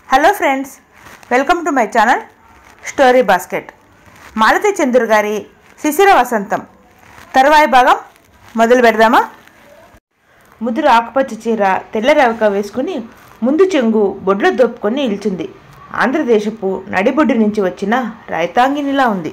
hello friends welcome to my channel story basket Malathi Chandru గారి శిశిర వసంతం తరువాయి భాగం మొదలు పెడదామా ముదురు ఆకుపచ్చ చీర తెల్ల రవిక వేసుకుని ముందు చెంగు బొడ్లో దోపుకొని నిల్చుంది ఆంధ్రదేశపు నడిబొడ్డు నుంచి వచ్చిన రైతాంగినిలా ఉంది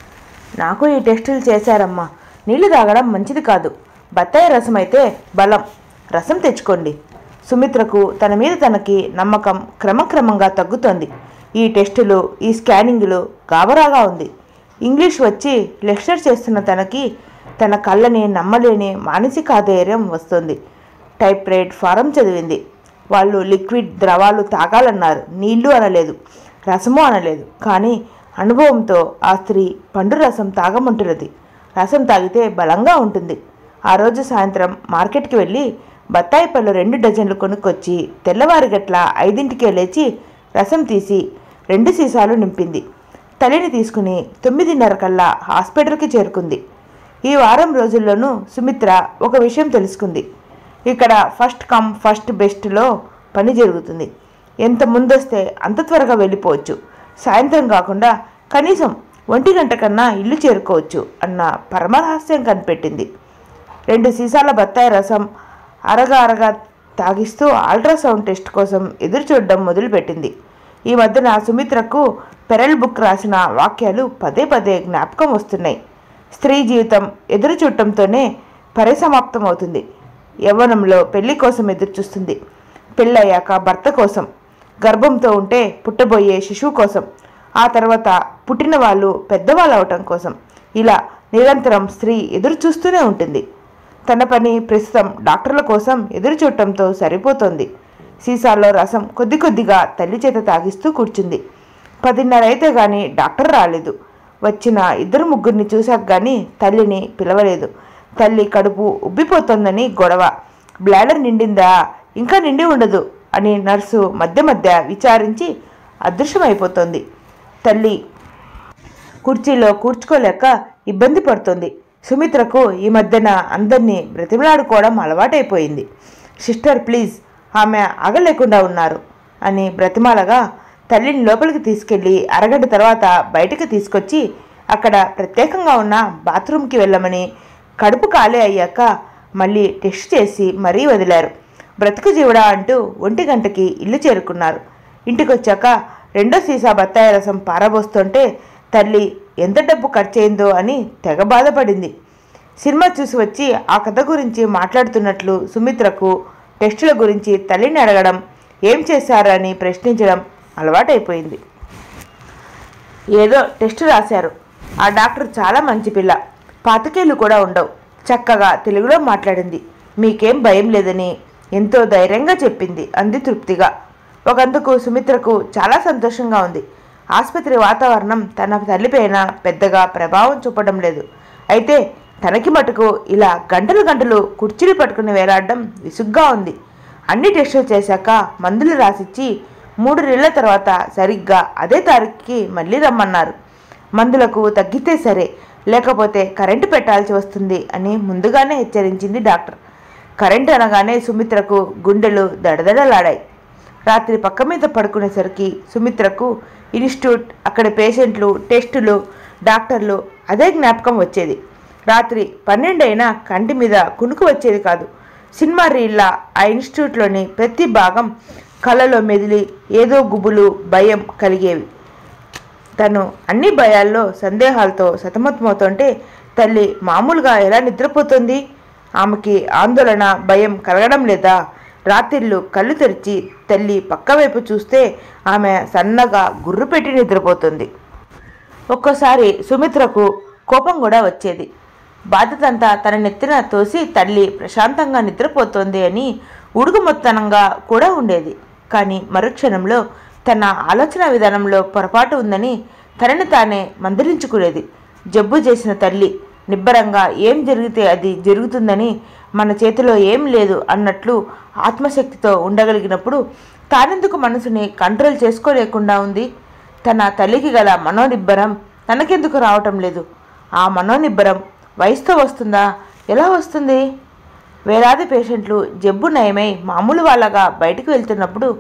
నాకు ఈ టెస్టులు చేశారమ్మా నీళ్లు తాగడం మంచిది కాదు బత్తాయి రసం అయితే బలం రసం తెచ్చుకోండి సుమిత్రకు తన మీద తనకి నమ్మకం క్రమక్రమంగా తగ్గుతోంది ఈ టెస్టులు ఈ స్కానింగ్లు గాబరాగా ఉంది ఇంగ్లీష్ వచ్చి లెక్చర్ చేస్తున్న తనకి తన కళ్ళని నమ్మలేని మానసిక ఆధైర్యం వస్తుంది టైప్ రైట్ ఫారం చదివింది వాళ్ళు లిక్విడ్ ద్రవాలు తాగాలన్నారు నీళ్లు అనలేదు రసము అనలేదు కానీ అనుభవంతో ఆ స్త్రీ పండు రసం తాగమంటున్నది రసం తాగితే బలంగా ఉంటుంది ఆ రోజు సాయంత్రం మార్కెట్కి వెళ్ళి బత్తాయి పళ్ళు రెండు డజన్లు కొనుక్కొచ్చి తెల్లవారి గట్ల ఐదింటికే లేచి రసం తీసి రెండు సీసాలు నింపింది తల్లిని తీసుకుని తొమ్మిదిన్నర కల్లా హాస్పిటల్కి చేరుకుంది ఈ వారం రోజుల్లోనూ సుమిత్ర ఒక విషయం తెలుసుకుంది ఇక్కడ ఫస్ట్ కమ్ ఫస్ట్ బెస్ట్లో పని జరుగుతుంది ఎంత ముందొస్తే అంత త్వరగా వెళ్ళిపోవచ్చు సాయంత్రం కాకుండా కనీసం ఒంటి గంట కన్నా ఇల్లు చేరుకోవచ్చు అన్న పరమరహస్యం కనిపెట్టింది రెండు సీసాల బత్తాయి రసం అరగా అరగా తాగిస్తూ అల్ట్రాసౌండ్ టెస్ట్ కోసం ఎదురు చూడడం మొదలుపెట్టింది ఈ మధ్యన సుమిత్రకు పెరల్ బుక్ రాసిన వాక్యాలు పదే పదే జ్ఞాపకం వస్తున్నాయి స్త్రీ జీవితం ఎదురు చూడటంతోనే పరిసమాప్తం అవుతుంది యవ్వనంలో పెళ్లి కోసం ఎదురు చూస్తుంది పెళ్ళయ్యాక భర్త కోసం గర్భంతో ఉంటే పుట్టబోయే శిశువు కోసం ఆ తర్వాత పుట్టిన వాళ్ళు పెద్దవాళ్ళు అవటం కోసం ఇలా నిరంతరం స్త్రీ ఎదురు చూస్తూనే ఉంటుంది తన పని ప్రస్తుతం డాక్టర్ల కోసం ఎదురు చూడటంతో సరిపోతోంది సీసాల్లో రసం కొద్ది కొద్దిగా తల్లి చేత తాగిస్తూ కూర్చుంది పదిన్నర అయితే గాని డాక్టర్ రాలేదు వచ్చిన ఇద్దరు ముగ్గురిని చూశాక గాని తల్లిని పిలవలేదు తల్లి కడుపు ఉబ్బిపోతోందని గొడవ బ్లాడర్ నిండిందా ఇంకా నిండి ఉండదు అని నర్సు మధ్య మధ్య విచారించి అదృశ్యమైపోతోంది తల్లి కుర్చీలో కూర్చుకోలేక ఇబ్బంది పడుతుంది సుమిత్రకు ఈ మధ్యన అందరినీ బ్రతిమలాడుకోవడం అలవాటైపోయింది సిస్టర్ ప్లీజ్ ఆమె ఆగలేకుండా ఉన్నారు అని బ్రతిమాలగా తల్లిని లోపలికి తీసుకెళ్ళి అరగంట తర్వాత బయటకు తీసుకొచ్చి అక్కడ ప్రత్యేకంగా ఉన్న బాత్రూమ్కి వెళ్ళమని కడుపు ఖాళీ అయ్యాక మళ్ళీ టెస్ట్ చేసి మరీ వదిలారు బ్రతుకు జీవుడా అంటూ ఒంటి గంటకి ఇల్లు చేరుకున్నారు ఇంటికొచ్చాక రెండో సీసా బత్తాయి రసం పారబోస్తుంటే తల్లి ఎంత డబ్బు ఖర్చయిందో అని తెగ బాధపడింది సినిమా చూసి వచ్చి ఆ కథ గురించి మాట్లాడుతున్నట్లు సుమిత్రకు టెస్టుల గురించి తల్లిని అడగడం ఏం చేశారని ప్రశ్నించడం అలవాటైపోయింది ఏదో టెస్ట్ రాశారు ఆ డాక్టర్ చాలా మంచి పిల్ల పాతికేళ్ళు కూడా ఉండవు చక్కగా తెలుగులో మాట్లాడింది మీకేం భయం లేదని ఎంతో ధైర్యంగా చెప్పింది అంది తృప్తిగా ఒకందుకు సుమిత్రకు చాలా సంతోషంగా ఉంది ఆసుపత్రి వాతావరణం తన తల్లిపైన పెద్దగా ప్రభావం చూపడం లేదు అయితే తనకి మటుకు ఇలా గంటలు గంటలు కుర్చీలు పట్టుకుని వేలాడడం విసుగ్గా ఉంది అన్ని టెస్టులు చేశాక మందులు రాసిచ్చి మూడు నెలల తర్వాత సరిగ్గా అదే తారీఖుకి మళ్ళీ రమ్మన్నారు మందులకు తగ్గితే సరే లేకపోతే కరెంటు పెట్టాల్సి వస్తుంది అని ముందుగానే హెచ్చరించింది డాక్టర్ కరెంట్ అనగానే సుమిత్రకు గుండెలు దడదడలాడాయి రాత్రి పక్క మీద పడుకునేసరికి సుమిత్రకు ఇన్స్టిట్యూట్ అక్కడి పేషెంట్లు టెస్టులు డాక్టర్లు అదే జ్ఞాపకం వచ్చేది రాత్రి పన్నెండైనా కంటి మీద కునుకు వచ్చేది కాదు సినిమా రీళ్ళ ఆ ఇన్స్టిట్యూట్లోని ప్రతి భాగం కళ్ళలో మెదిలి ఏదో గుబులు భయం కలిగేవి తను అన్ని భయాల్లో సందేహాలతో సతమతమవుతుంటే తల్లి మామూలుగా ఎలా నిద్రపోతుంది ఆమెకి ఆందోళన భయం కలగడం లేదా రాత్రిళ్ళు కళ్ళు తెరిచి తల్లి పక్కవైపు చూస్తే ఆమె సన్నగా గుర్రు పెట్టి నిద్రపోతుంది ఒక్కోసారి సుమిత్రకు కోపం కూడా వచ్చేది బాధ్యతంతా తన నెత్తిన తోసి తల్లి ప్రశాంతంగా నిద్రపోతోంది అని ఉడుగుమొత్తనంగా కూడా ఉండేది కానీ మరుక్షణంలో తన ఆలోచన విధానంలో పొరపాటు ఉందని తనని తానే మందలించుకునేది జబ్బు చేసిన తల్లి నిబ్బరంగా ఏం జరిగితే అది జరుగుతుందని మన చేతిలో ఏం లేదు అన్నట్లు ఆత్మశక్తితో ఉండగలిగినప్పుడు తానెందుకు మనసుని కంట్రోల్ చేసుకోలేకుండా ఉంది తన తల్లికి గల మనోనిబ్బరం తనకెందుకు రావటం లేదు ఆ మనోనిబ్బరం వయసుతో వస్తుందా ఎలా వస్తుంది వేలాది పేషెంట్లు జబ్బు నయమై మామూలు వాళ్ళగా బయటికి వెళ్తున్నప్పుడు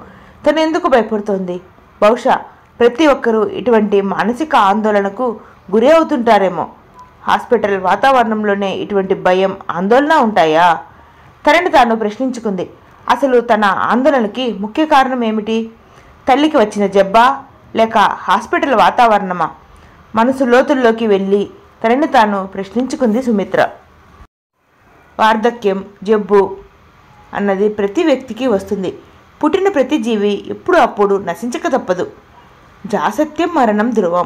తను ఎందుకు భయపడుతోంది బహుశా ప్రతి ఒక్కరూ ఇటువంటి మానసిక ఆందోళనకు గురి అవుతుంటారేమో హాస్పిటల్ వాతావరణంలోనే ఇటువంటి భయం ఆందోళన ఉంటాయా తనని తాను ప్రశ్నించుకుంది అసలు తన ఆందోళనకి ముఖ్య కారణం ఏమిటి తల్లికి వచ్చిన జబ్బా లేక హాస్పిటల్ వాతావరణమా మనసు లోతుల్లోకి వెళ్ళి తనని తాను ప్రశ్నించుకుంది సుమిత్ర వార్ధక్యం జబ్బు అన్నది ప్రతి వ్యక్తికి వస్తుంది పుట్టిన ప్రతి జీవి ఎప్పుడు అప్పుడు నశించక తప్పదు జాసత్యం మరణం ధ్రువం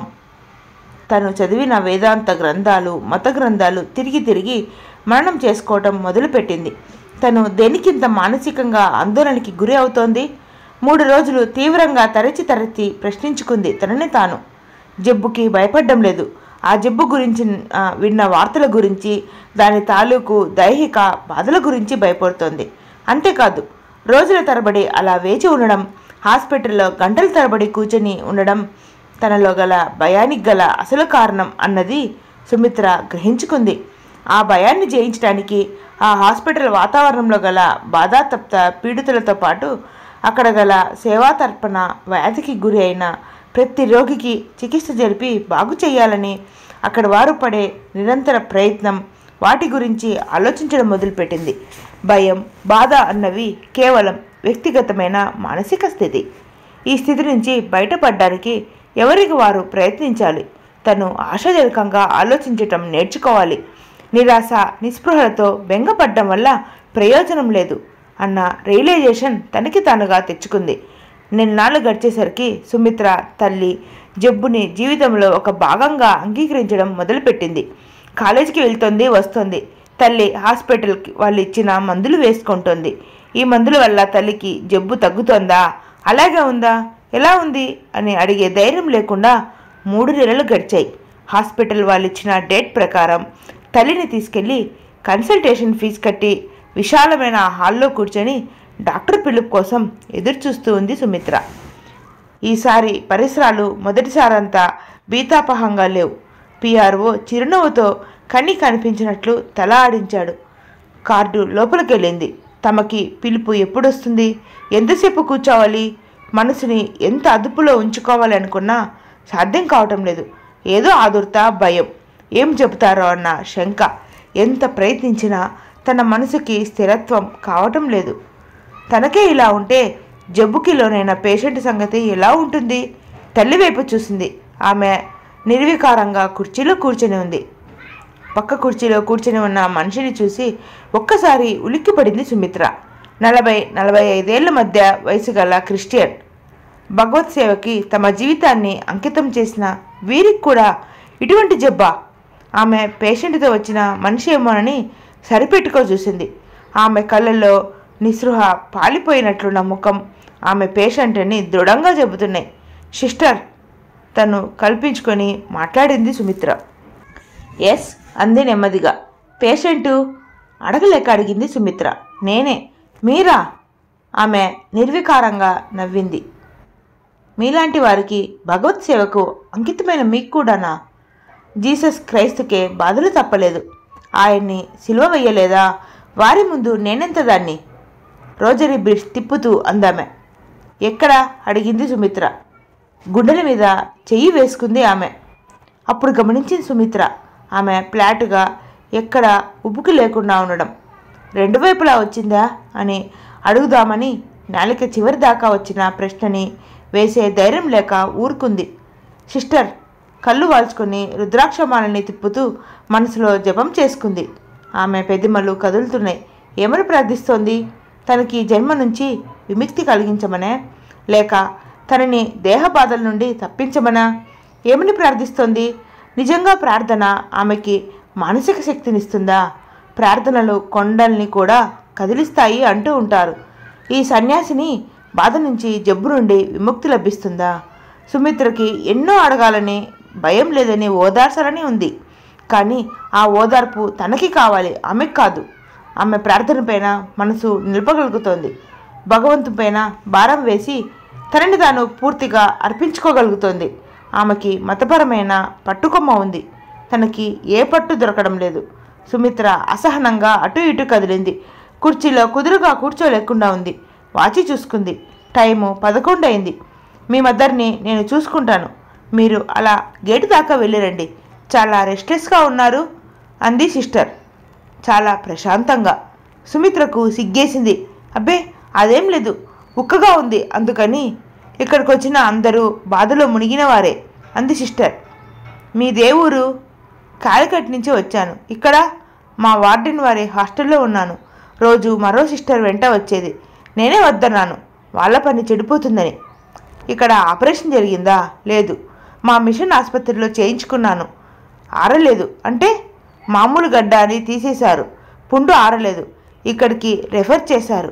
తను చదివిన వేదాంత గ్రంథాలు మత గ్రంథాలు తిరిగి తిరిగి మరణం చేసుకోవటం మొదలుపెట్టింది తను దేనికింత మానసికంగా ఆందోళనకి గురి అవుతోంది మూడు రోజులు తీవ్రంగా తరచి తరచి ప్రశ్నించుకుంది తనని తాను జబ్బుకి భయపడడం లేదు ఆ జబ్బు గురించి ఆ, విన్న వార్తల గురించి దాని తాలూకు దైహిక బాధల గురించి భయపడుతోంది అంతేకాదు రోజుల తరబడి అలా వేచి ఉండడం హాస్పిటల్లో గంటల తరబడి కూర్చొని ఉండడం తనలో గల భయానికి గల అసలు కారణం అన్నది సుమిత్ర గ్రహించుకుంది ఆ భయాన్ని జయించడానికి ఆ హాస్పిటల్ వాతావరణంలో గల బాధాతప్త పీడితులతో పాటు అక్కడ గల సేవాతర్పణ వ్యాధికి గురి అయిన ప్రతి రోగికి చికిత్స జరిపి బాగు చేయాలని అక్కడ వారు పడే నిరంతర ప్రయత్నం వాటి గురించి ఆలోచించడం మొదలుపెట్టింది భయం బాధ అన్నవి కేవలం వ్యక్తిగతమైన మానసిక స్థితి ఈ స్థితి నుంచి బయటపడడానికి ఎవరికి వారు ప్రయత్నించాలి తను ఆశాజనకంగా ఆలోచించటం నేర్చుకోవాలి నిరాశ నిస్పృహలతో బెంగపడ్డం వల్ల ప్రయోజనం లేదు అన్న రియలైజేషన్ తనకి తానుగా తెచ్చుకుంది నిన్నాళ్ళు గడిచేసరికి సుమిత్ర తల్లి జబ్బుని జీవితంలో ఒక భాగంగా అంగీకరించడం మొదలుపెట్టింది కాలేజీకి వెళ్తుంది వస్తుంది తల్లి హాస్పిటల్కి వాళ్ళు ఇచ్చిన మందులు వేసుకుంటుంది ఈ మందుల వల్ల తల్లికి జబ్బు తగ్గుతోందా అలాగే ఉందా ఎలా ఉంది అని అడిగే ధైర్యం లేకుండా మూడు నెలలు గడిచాయి హాస్పిటల్ వాళ్ళు ఇచ్చిన డేట్ ప్రకారం తల్లిని తీసుకెళ్ళి కన్సల్టేషన్ ఫీజు కట్టి విశాలమైన హాల్లో కూర్చొని డాక్టర్ పిలుపు కోసం ఎదురు చూస్తూ ఉంది సుమిత్ర ఈసారి పరిసరాలు మొదటిసారంతా బీతాపహంగా లేవు పిఆర్ఓ చిరునవ్వుతో కన్ని కనిపించినట్లు తల ఆడించాడు కార్డు లోపలికెళ్ళింది తమకి పిలుపు ఎప్పుడొస్తుంది ఎంతసేపు కూర్చోవాలి మనసుని ఎంత అదుపులో ఉంచుకోవాలి అనుకున్నా సాధ్యం కావటం లేదు ఏదో ఆదుర్త భయం ఏం చెబుతారో అన్న శంక ఎంత ప్రయత్నించినా తన మనసుకి స్థిరత్వం కావటం లేదు తనకే ఇలా ఉంటే జబ్బుకి లోనైన పేషెంట్ సంగతి ఎలా ఉంటుంది తల్లి వైపు చూసింది ఆమె నిర్వికారంగా కుర్చీలో కూర్చొని ఉంది పక్క కుర్చీలో కూర్చొని ఉన్న మనిషిని చూసి ఒక్కసారి ఉలిక్కిపడింది సుమిత్ర నలభై నలభై ఐదేళ్ల మధ్య వయసు గల క్రిస్టియన్ భగవత్ సేవకి తమ జీవితాన్ని అంకితం చేసిన వీరికి కూడా ఇటువంటి జబ్బా ఆమె పేషెంట్తో వచ్చిన మనిషి ఏమోనని సరిపెట్టుకో చూసింది ఆమె కళ్ళల్లో నిస్పృహ పాలిపోయినట్లున్న ముఖం ఆమె పేషెంట్ అని దృఢంగా చెబుతున్నాయి సిస్టర్ తను కల్పించుకొని మాట్లాడింది సుమిత్ర ఎస్ అంది నెమ్మదిగా పేషెంటు అడగలేక అడిగింది సుమిత్ర నేనే మీరా ఆమె నిర్వికారంగా నవ్వింది మీలాంటి వారికి భగవత్ సేవకు అంకితమైన మీకు కూడానా జీసస్ క్రైస్తుకే బాధలు తప్పలేదు ఆయన్ని సిలువ వెయ్యలేదా వారి ముందు నేనెంత దాన్ని రోజరీ బ్రిడ్జ్ తిప్పుతూ అందామె ఎక్కడ అడిగింది సుమిత్ర గుండెల మీద చెయ్యి వేసుకుంది ఆమె అప్పుడు గమనించింది సుమిత్ర ఆమె ఫ్లాట్గా ఎక్కడ ఉబ్బుకి లేకుండా ఉండడం రెండు వైపులా వచ్చిందా అని అడుగుదామని నాలిక చివరి దాకా వచ్చిన ప్రశ్నని వేసే ధైర్యం లేక ఊరుకుంది సిస్టర్ కళ్ళు వాల్చుకొని రుద్రాక్షమాలని తిప్పుతూ మనసులో జపం చేసుకుంది ఆమె పెదిమలు కదులుతున్నాయి ఏమని ప్రార్థిస్తోంది తనకి ఈ జన్మ నుంచి విముక్తి కలిగించమనే లేక తనని దేహ బాధల నుండి తప్పించమనా ఏమని ప్రార్థిస్తోంది నిజంగా ప్రార్థన ఆమెకి మానసిక శక్తినిస్తుందా ప్రార్థనలు కొండల్ని కూడా కదిలిస్తాయి అంటూ ఉంటారు ఈ సన్యాసిని బాధ నుంచి జబ్బు నుండి విముక్తి లభిస్తుందా సుమిత్రకి ఎన్నో అడగాలని భయం లేదని ఓదార్చాలని ఉంది కానీ ఆ ఓదార్పు తనకి కావాలి ఆమెకు కాదు ఆమె ప్రార్థన పైన మనసు నిలపగలుగుతోంది భగవంతుపైన భారం వేసి తనని తాను పూర్తిగా అర్పించుకోగలుగుతోంది ఆమెకి మతపరమైన పట్టుకొమ్మ ఉంది తనకి ఏ పట్టు దొరకడం లేదు సుమిత్ర అసహనంగా అటు ఇటు కదిలింది కుర్చీలో కుదురుగా కూర్చోలేకుండా ఉంది వాచి చూసుకుంది టైము పదకొండు అయింది మీ మదర్ని నేను చూసుకుంటాను మీరు అలా గేటు దాకా వెళ్ళిరండి చాలా రెస్ట్లెస్గా ఉన్నారు అంది సిస్టర్ చాలా ప్రశాంతంగా సుమిత్రకు సిగ్గేసింది అబ్బే అదేం లేదు ఉక్కగా ఉంది అందుకని ఇక్కడికి వచ్చిన అందరూ బాధలో మునిగిన వారే అంది సిస్టర్ మీ దేవురు కాలికట్ నుంచి వచ్చాను ఇక్కడ మా వార్డెన్ వారి హాస్టల్లో ఉన్నాను రోజు మరో సిస్టర్ వెంట వచ్చేది నేనే వద్దన్నాను వాళ్ళ పని చెడిపోతుందని ఇక్కడ ఆపరేషన్ జరిగిందా లేదు మా మిషన్ ఆసుపత్రిలో చేయించుకున్నాను ఆరలేదు అంటే మామూలు గడ్డ అని తీసేశారు పుండు ఆరలేదు ఇక్కడికి రెఫర్ చేశారు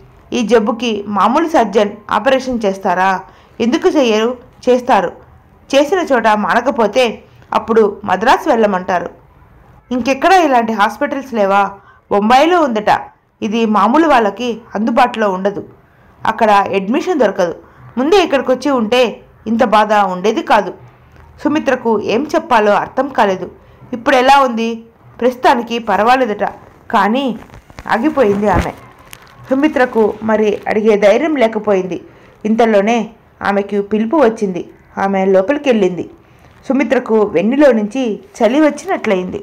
ఈ జబ్బుకి మామూలు సర్జన్ ఆపరేషన్ చేస్తారా ఎందుకు చెయ్యరు చేస్తారు చేసిన చోట మానకపోతే అప్పుడు మద్రాసు వెళ్ళమంటారు ఇంకెక్కడ ఇలాంటి హాస్పిటల్స్ లేవా బొంబాయిలో ఉందట ఇది మామూలు వాళ్ళకి అందుబాటులో ఉండదు అక్కడ అడ్మిషన్ దొరకదు ముందే ఇక్కడికి వచ్చి ఉంటే ఇంత బాధ ఉండేది కాదు సుమిత్రకు ఏం చెప్పాలో అర్థం కాలేదు ఇప్పుడు ఎలా ఉంది ప్రస్తుతానికి పర్వాలేదట కానీ ఆగిపోయింది ఆమె సుమిత్రకు మరి అడిగే ధైర్యం లేకపోయింది ఇంతలోనే ఆమెకు పిలుపు వచ్చింది ఆమె లోపలికి వెళ్ళింది సుమిత్రకు వెన్నులో నుంచి చలి వచ్చినట్లయింది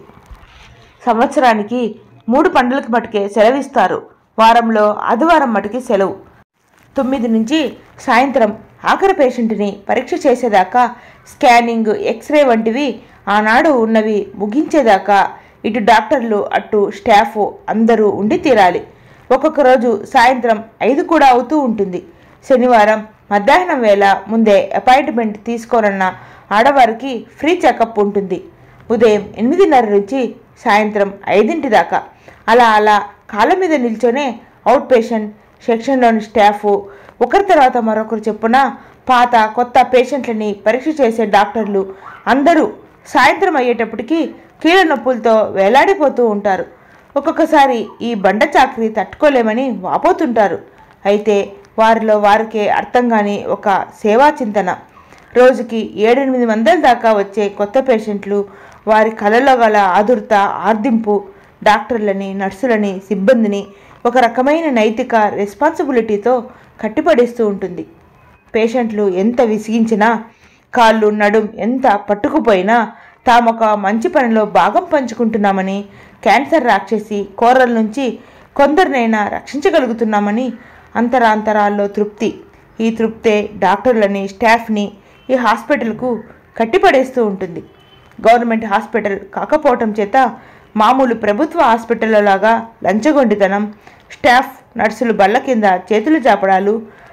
సంవత్సరానికి మూడు పండుగలకు మటుకే సెలవిస్తారు వారంలో ఆదివారం మటుకి సెలవు తొమ్మిది నుంచి సాయంత్రం ఆఖరి పేషెంట్ని పరీక్ష చేసేదాకా స్కానింగ్ ఎక్స్రే వంటివి ఆనాడు ఉన్నవి ముగించేదాకా ఇటు డాక్టర్లు అటు స్టాఫ్ అందరూ ఉండి తీరాలి ఒక్కొక్క రోజు సాయంత్రం ఐదు కూడా అవుతూ ఉంటుంది శనివారం మధ్యాహ్నం వేళ ముందే అపాయింట్మెంట్ తీసుకోనన్న ఆడవారికి ఫ్రీ చెకప్ ఉంటుంది ఉదయం ఎనిమిదిన్నర నుంచి సాయంత్రం ఐదింటి దాకా అలా అలా కాళ్ళ మీద నిల్చొనే అవుట్ పేషెంట్ సెక్షన్లోని స్టాఫ్ ఒకరి తర్వాత మరొకరు చెప్పున పాత కొత్త పేషెంట్లని పరీక్ష చేసే డాక్టర్లు అందరూ సాయంత్రం అయ్యేటప్పటికి కీళ్ళ నొప్పులతో వేలాడిపోతూ ఉంటారు ఒక్కొక్కసారి ఈ బండ చాకరీ తట్టుకోలేమని వాపోతుంటారు అయితే వారిలో వారికే అర్థం కాని ఒక సేవా చింతన రోజుకి ఏడెనిమిది వందల దాకా వచ్చే కొత్త పేషెంట్లు వారి కళలో గల ఆదుర్త ఆర్దింపు డాక్టర్లని నర్సులని సిబ్బందిని ఒక రకమైన నైతిక రెస్పాన్సిబిలిటీతో కట్టిపడేస్తూ ఉంటుంది పేషెంట్లు ఎంత విసిగించినా కాళ్ళు నడుం ఎంత పట్టుకుపోయినా తామొక మంచి పనిలో భాగం పంచుకుంటున్నామని క్యాన్సర్ రాక్షసి కోరల నుంచి కొందరినైనా రక్షించగలుగుతున్నామని అంతరాంతరాల్లో తృప్తి ఈ తృప్తే డాక్టర్లని స్టాఫ్ని ఈ హాస్పిటల్కు కట్టిపడేస్తూ ఉంటుంది గవర్నమెంట్ హాస్పిటల్ కాకపోవటం చేత మామూలు ప్రభుత్వ హాస్పిటల్లో లాగా లంచగొండితనం స్టాఫ్ నర్సులు బల్ల కింద చేతులు చాపడాలు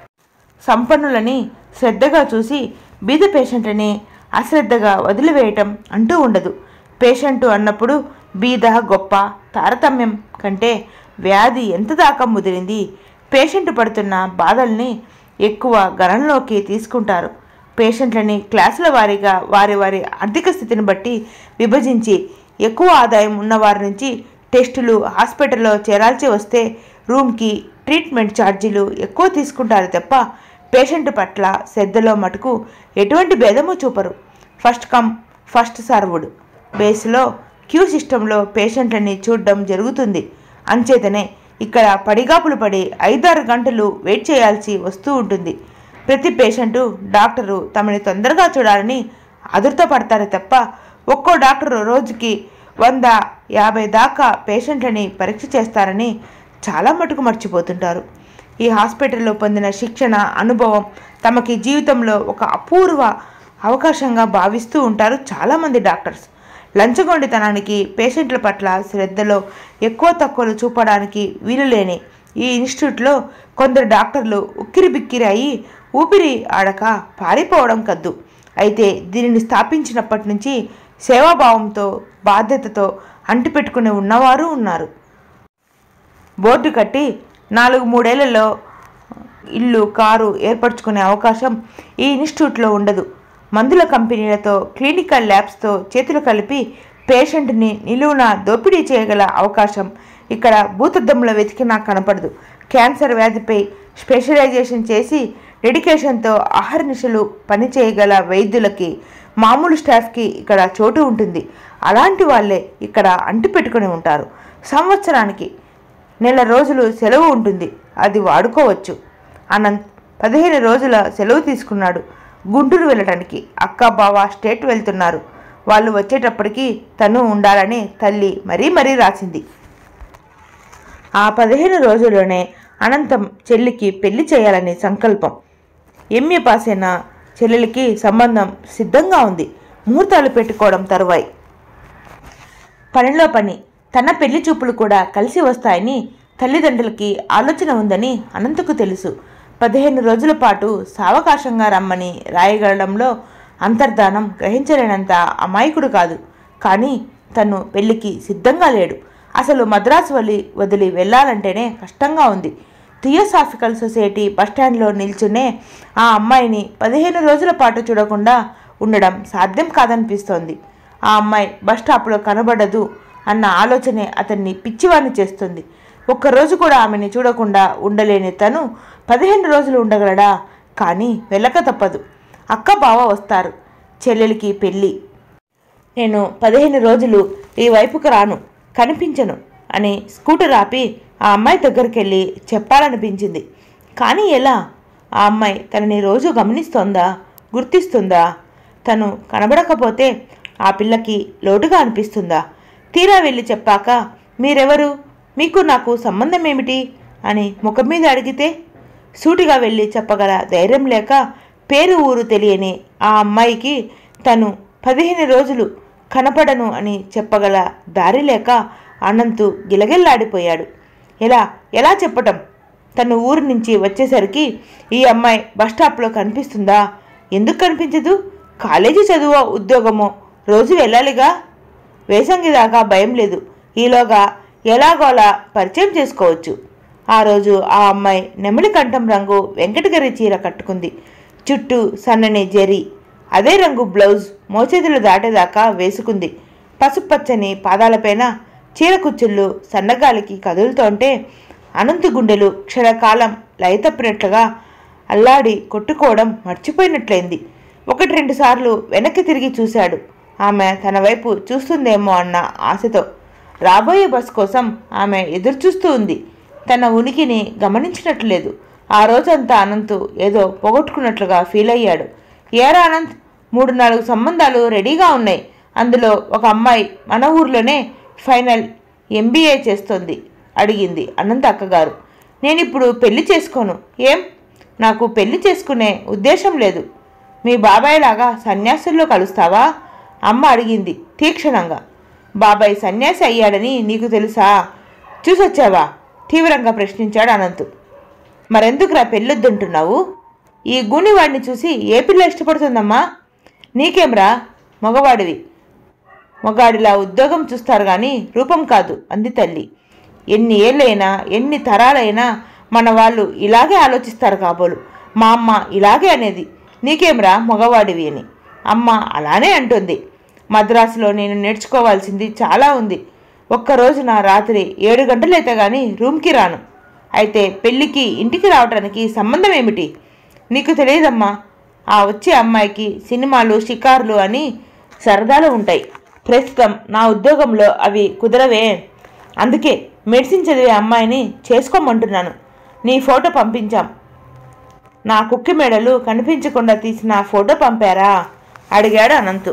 సంపన్నులని శ్రద్ధగా చూసి బీద పేషెంట్లని అశ్రద్ధగా వదిలివేయటం అంటూ ఉండదు పేషెంటు అన్నప్పుడు బీద గొప్ప తారతమ్యం కంటే వ్యాధి ఎంత దాకా ముదిరింది పేషెంట్ పడుతున్న బాధల్ని ఎక్కువ గణనలోకి తీసుకుంటారు పేషెంట్లని క్లాసుల వారీగా వారి వారి ఆర్థిక స్థితిని బట్టి విభజించి ఎక్కువ ఆదాయం ఉన్న వారి నుంచి టెస్టులు హాస్పిటల్లో చేరాల్సి వస్తే రూమ్కి ట్రీట్మెంట్ ఛార్జీలు ఎక్కువ తీసుకుంటారు తప్ప పేషెంట్ పట్ల శ్రద్ధలో మటుకు ఎటువంటి భేదము చూపరు ఫస్ట్ కమ్ ఫస్ట్ సర్వ్డ్ బేస్లో క్యూ సిస్టంలో పేషెంట్లని చూడడం జరుగుతుంది అంచేతనే ఇక్కడ పడిగాపులు పడి ఐదారు గంటలు వెయిట్ చేయాల్సి వస్తూ ఉంటుంది ప్రతి పేషెంటు డాక్టరు తమని తొందరగా చూడాలని ఆదుర్తపడతారు తప్ప ఒక్కో డాక్టరు రోజుకి వంద యాభై దాకా పేషెంట్లని పరీక్ష చేస్తారని చాలా మటుకు మర్చిపోతుంటారు ఈ హాస్పిటల్లో పొందిన శిక్షణ అనుభవం తమకి జీవితంలో ఒక అపూర్వ అవకాశంగా భావిస్తూ ఉంటారు చాలామంది డాక్టర్స్ లంచగొండితనానికి పేషెంట్ల పట్ల శ్రద్ధలో ఎక్కువ తక్కువలు చూపడానికి వీలులేని ఈ ఇన్స్టిట్యూట్లో కొందరు డాక్టర్లు ఉక్కిరి బిక్కిరి అయి ఊపిరి ఆడక పారిపోవడం కద్దు అయితే దీనిని స్థాపించినప్పటి నుంచి సేవాభావంతో బాధ్యతతో అంటిపెట్టుకుని ఉన్నవారు ఉన్నారు బోర్డు కట్టి నాలుగు మూడేళ్లలో ఇల్లు కారు ఏర్పరచుకునే అవకాశం ఈ ఇన్స్టిట్యూట్లో ఉండదు మందుల కంపెనీలతో క్లినికల్ ల్యాబ్స్తో చేతులు కలిపి పేషెంట్ని నిలువున దోపిడీ చేయగల అవకాశం ఇక్కడ భూతద్దంలో వెతికినా కనపడదు క్యాన్సర్ వ్యాధిపై స్పెషలైజేషన్ చేసి డెడికేషన్తో ఆహర్నిశలు పనిచేయగల వైద్యులకి మామూలు స్టాఫ్కి ఇక్కడ చోటు ఉంటుంది అలాంటి వాళ్ళే ఇక్కడ అంటిపెట్టుకుని ఉంటారు సంవత్సరానికి నెల రోజులు సెలవు ఉంటుంది అది వాడుకోవచ్చు అనంత్ పదిహేను రోజుల సెలవు తీసుకున్నాడు గుంటూరు వెళ్ళటానికి అక్క బావ స్టేట్ వెళ్తున్నారు వాళ్ళు వచ్చేటప్పటికి తను ఉండాలని తల్లి మరీ మరీ రాసింది ఆ పదిహేను రోజుల్లోనే అనంతం చెల్లికి పెళ్లి చేయాలని సంకల్పం ఎంఏ పాస్ అయిన చెల్లెలికి సంబంధం సిద్ధంగా ఉంది ముహూర్తాలు పెట్టుకోవడం తరువాయి పనిలో పని తన పెళ్లి చూపులు కూడా కలిసి వస్తాయని తల్లిదండ్రులకి ఆలోచన ఉందని అనంతకు తెలుసు పదిహేను రోజుల పాటు సావకాశంగా రమ్మని రాయగలడంలో అంతర్ధానం గ్రహించలేనంత అమాయకుడు కాదు కానీ తను పెళ్లికి సిద్ధంగా లేడు అసలు మద్రాసు వలి వదిలి వెళ్ళాలంటేనే కష్టంగా ఉంది థియోసాఫికల్ సొసైటీ బస్టాండ్లో నిల్చునే ఆ అమ్మాయిని పదిహేను రోజుల పాటు చూడకుండా ఉండడం సాధ్యం కాదనిపిస్తోంది ఆ అమ్మాయి బస్ స్టాప్లో కనబడదు అన్న ఆలోచనే అతన్ని పిచ్చివాణ్ణి చేస్తుంది ఒక్కరోజు కూడా ఆమెని చూడకుండా ఉండలేని తను పదిహేను రోజులు ఉండగలడా కానీ వెళ్ళక తప్పదు అక్క బావ వస్తారు చెల్లెలికి పెళ్ళి నేను పదిహేను రోజులు ఈ వైపుకు రాను కనిపించను అని స్కూటర్ ఆపి ఆ అమ్మాయి దగ్గరికి వెళ్ళి చెప్పాలనిపించింది కానీ ఎలా ఆ అమ్మాయి తనని రోజు గమనిస్తోందా గుర్తిస్తుందా తను కనబడకపోతే ఆ పిల్లకి లోటుగా అనిపిస్తుందా తీరా వెళ్ళి చెప్పాక మీరెవరు మీకు నాకు సంబంధం ఏమిటి అని ముఖం మీద అడిగితే సూటిగా వెళ్ళి చెప్పగల ధైర్యం లేక పేరు ఊరు తెలియని ఆ అమ్మాయికి తను పదిహేను రోజులు కనపడను అని చెప్పగల దారి లేక అనంతు గిలగిల్లాడిపోయాడు ఎలా ఎలా చెప్పటం తను ఊరు నుంచి వచ్చేసరికి ఈ అమ్మాయి బస్ స్టాప్లో కనిపిస్తుందా ఎందుకు కనిపించదు కాలేజీ చదువో ఉద్యోగమో రోజు వెళ్ళాలిగా వేసంగి దాకా భయం లేదు ఈలోగా ఎలాగోలా పరిచయం చేసుకోవచ్చు ఆ రోజు ఆ అమ్మాయి నెమలి కంఠం రంగు వెంకటగిరి చీర కట్టుకుంది చుట్టూ సన్నని జరి అదే రంగు బ్లౌజ్ మోచేతులు దాటేదాకా వేసుకుంది పసుపచ్చని పాదాలపైన చీర కుచ్చుళ్ళు సన్నగాలికి కదులుతోంటే అనంత గుండెలు క్షణకాలం లయ తప్పినట్లుగా అల్లాడి కొట్టుకోవడం మర్చిపోయినట్లయింది ఒకటి రెండు సార్లు వెనక్కి తిరిగి చూశాడు ఆమె తన వైపు చూస్తుందేమో అన్న ఆశతో రాబోయే బస్ కోసం ఆమె ఎదురుచూస్తూ ఉంది తన ఉనికిని గమనించినట్లేదు ఆ రోజంతా అనంత్ ఏదో పోగొట్టుకున్నట్లుగా ఫీల్ అయ్యాడు ఏరా అనంత్ మూడు నాలుగు సంబంధాలు రెడీగా ఉన్నాయి అందులో ఒక అమ్మాయి మన ఊర్లోనే ఫైనల్ ఎంబీఏ చేస్తోంది అడిగింది అనంత్ అక్కగారు నేను ఇప్పుడు పెళ్లి చేసుకోను ఏం నాకు పెళ్లి చేసుకునే ఉద్దేశం లేదు మీ బాబాయ్ లాగా సన్యాసుల్లో కలుస్తావా అమ్మ అడిగింది తీక్షణంగా బాబాయ్ సన్యాసి అయ్యాడని నీకు తెలుసా చూసొచ్చావా తీవ్రంగా ప్రశ్నించాడు అనంత్ మరెందుకురా పెళ్ళొద్దంటున్నావు ఈ గూనివాడిని చూసి ఏ పిల్ల ఇష్టపడుతుందమ్మా నీకేమ్రా మగవాడివి మగాడిలా ఉద్యోగం చూస్తారు కానీ రూపం కాదు అంది తల్లి ఎన్ని ఏళ్ళైనా ఎన్ని తరాలైనా మన వాళ్ళు ఇలాగే ఆలోచిస్తారు కాబోలు మా అమ్మ ఇలాగే అనేది నీకేమ్రా మగవాడివి అని అమ్మ అలానే అంటుంది మద్రాసులో నేను నేర్చుకోవాల్సింది చాలా ఉంది ఒక్కరోజు నా రాత్రి ఏడు గంటలైతే కానీ రూమ్కి రాను అయితే పెళ్ళికి ఇంటికి రావటానికి సంబంధం ఏమిటి నీకు తెలియదమ్మా ఆ వచ్చే అమ్మాయికి సినిమాలు షికార్లు అని సరదాలు ఉంటాయి ప్రస్తుతం నా ఉద్యోగంలో అవి కుదరవే అందుకే మెడిసిన్ చదివే అమ్మాయిని చేసుకోమంటున్నాను నీ ఫోటో పంపించాం నా కుక్కి మెడలు కనిపించకుండా తీసిన ఫోటో పంపారా అడిగాడు అనంతు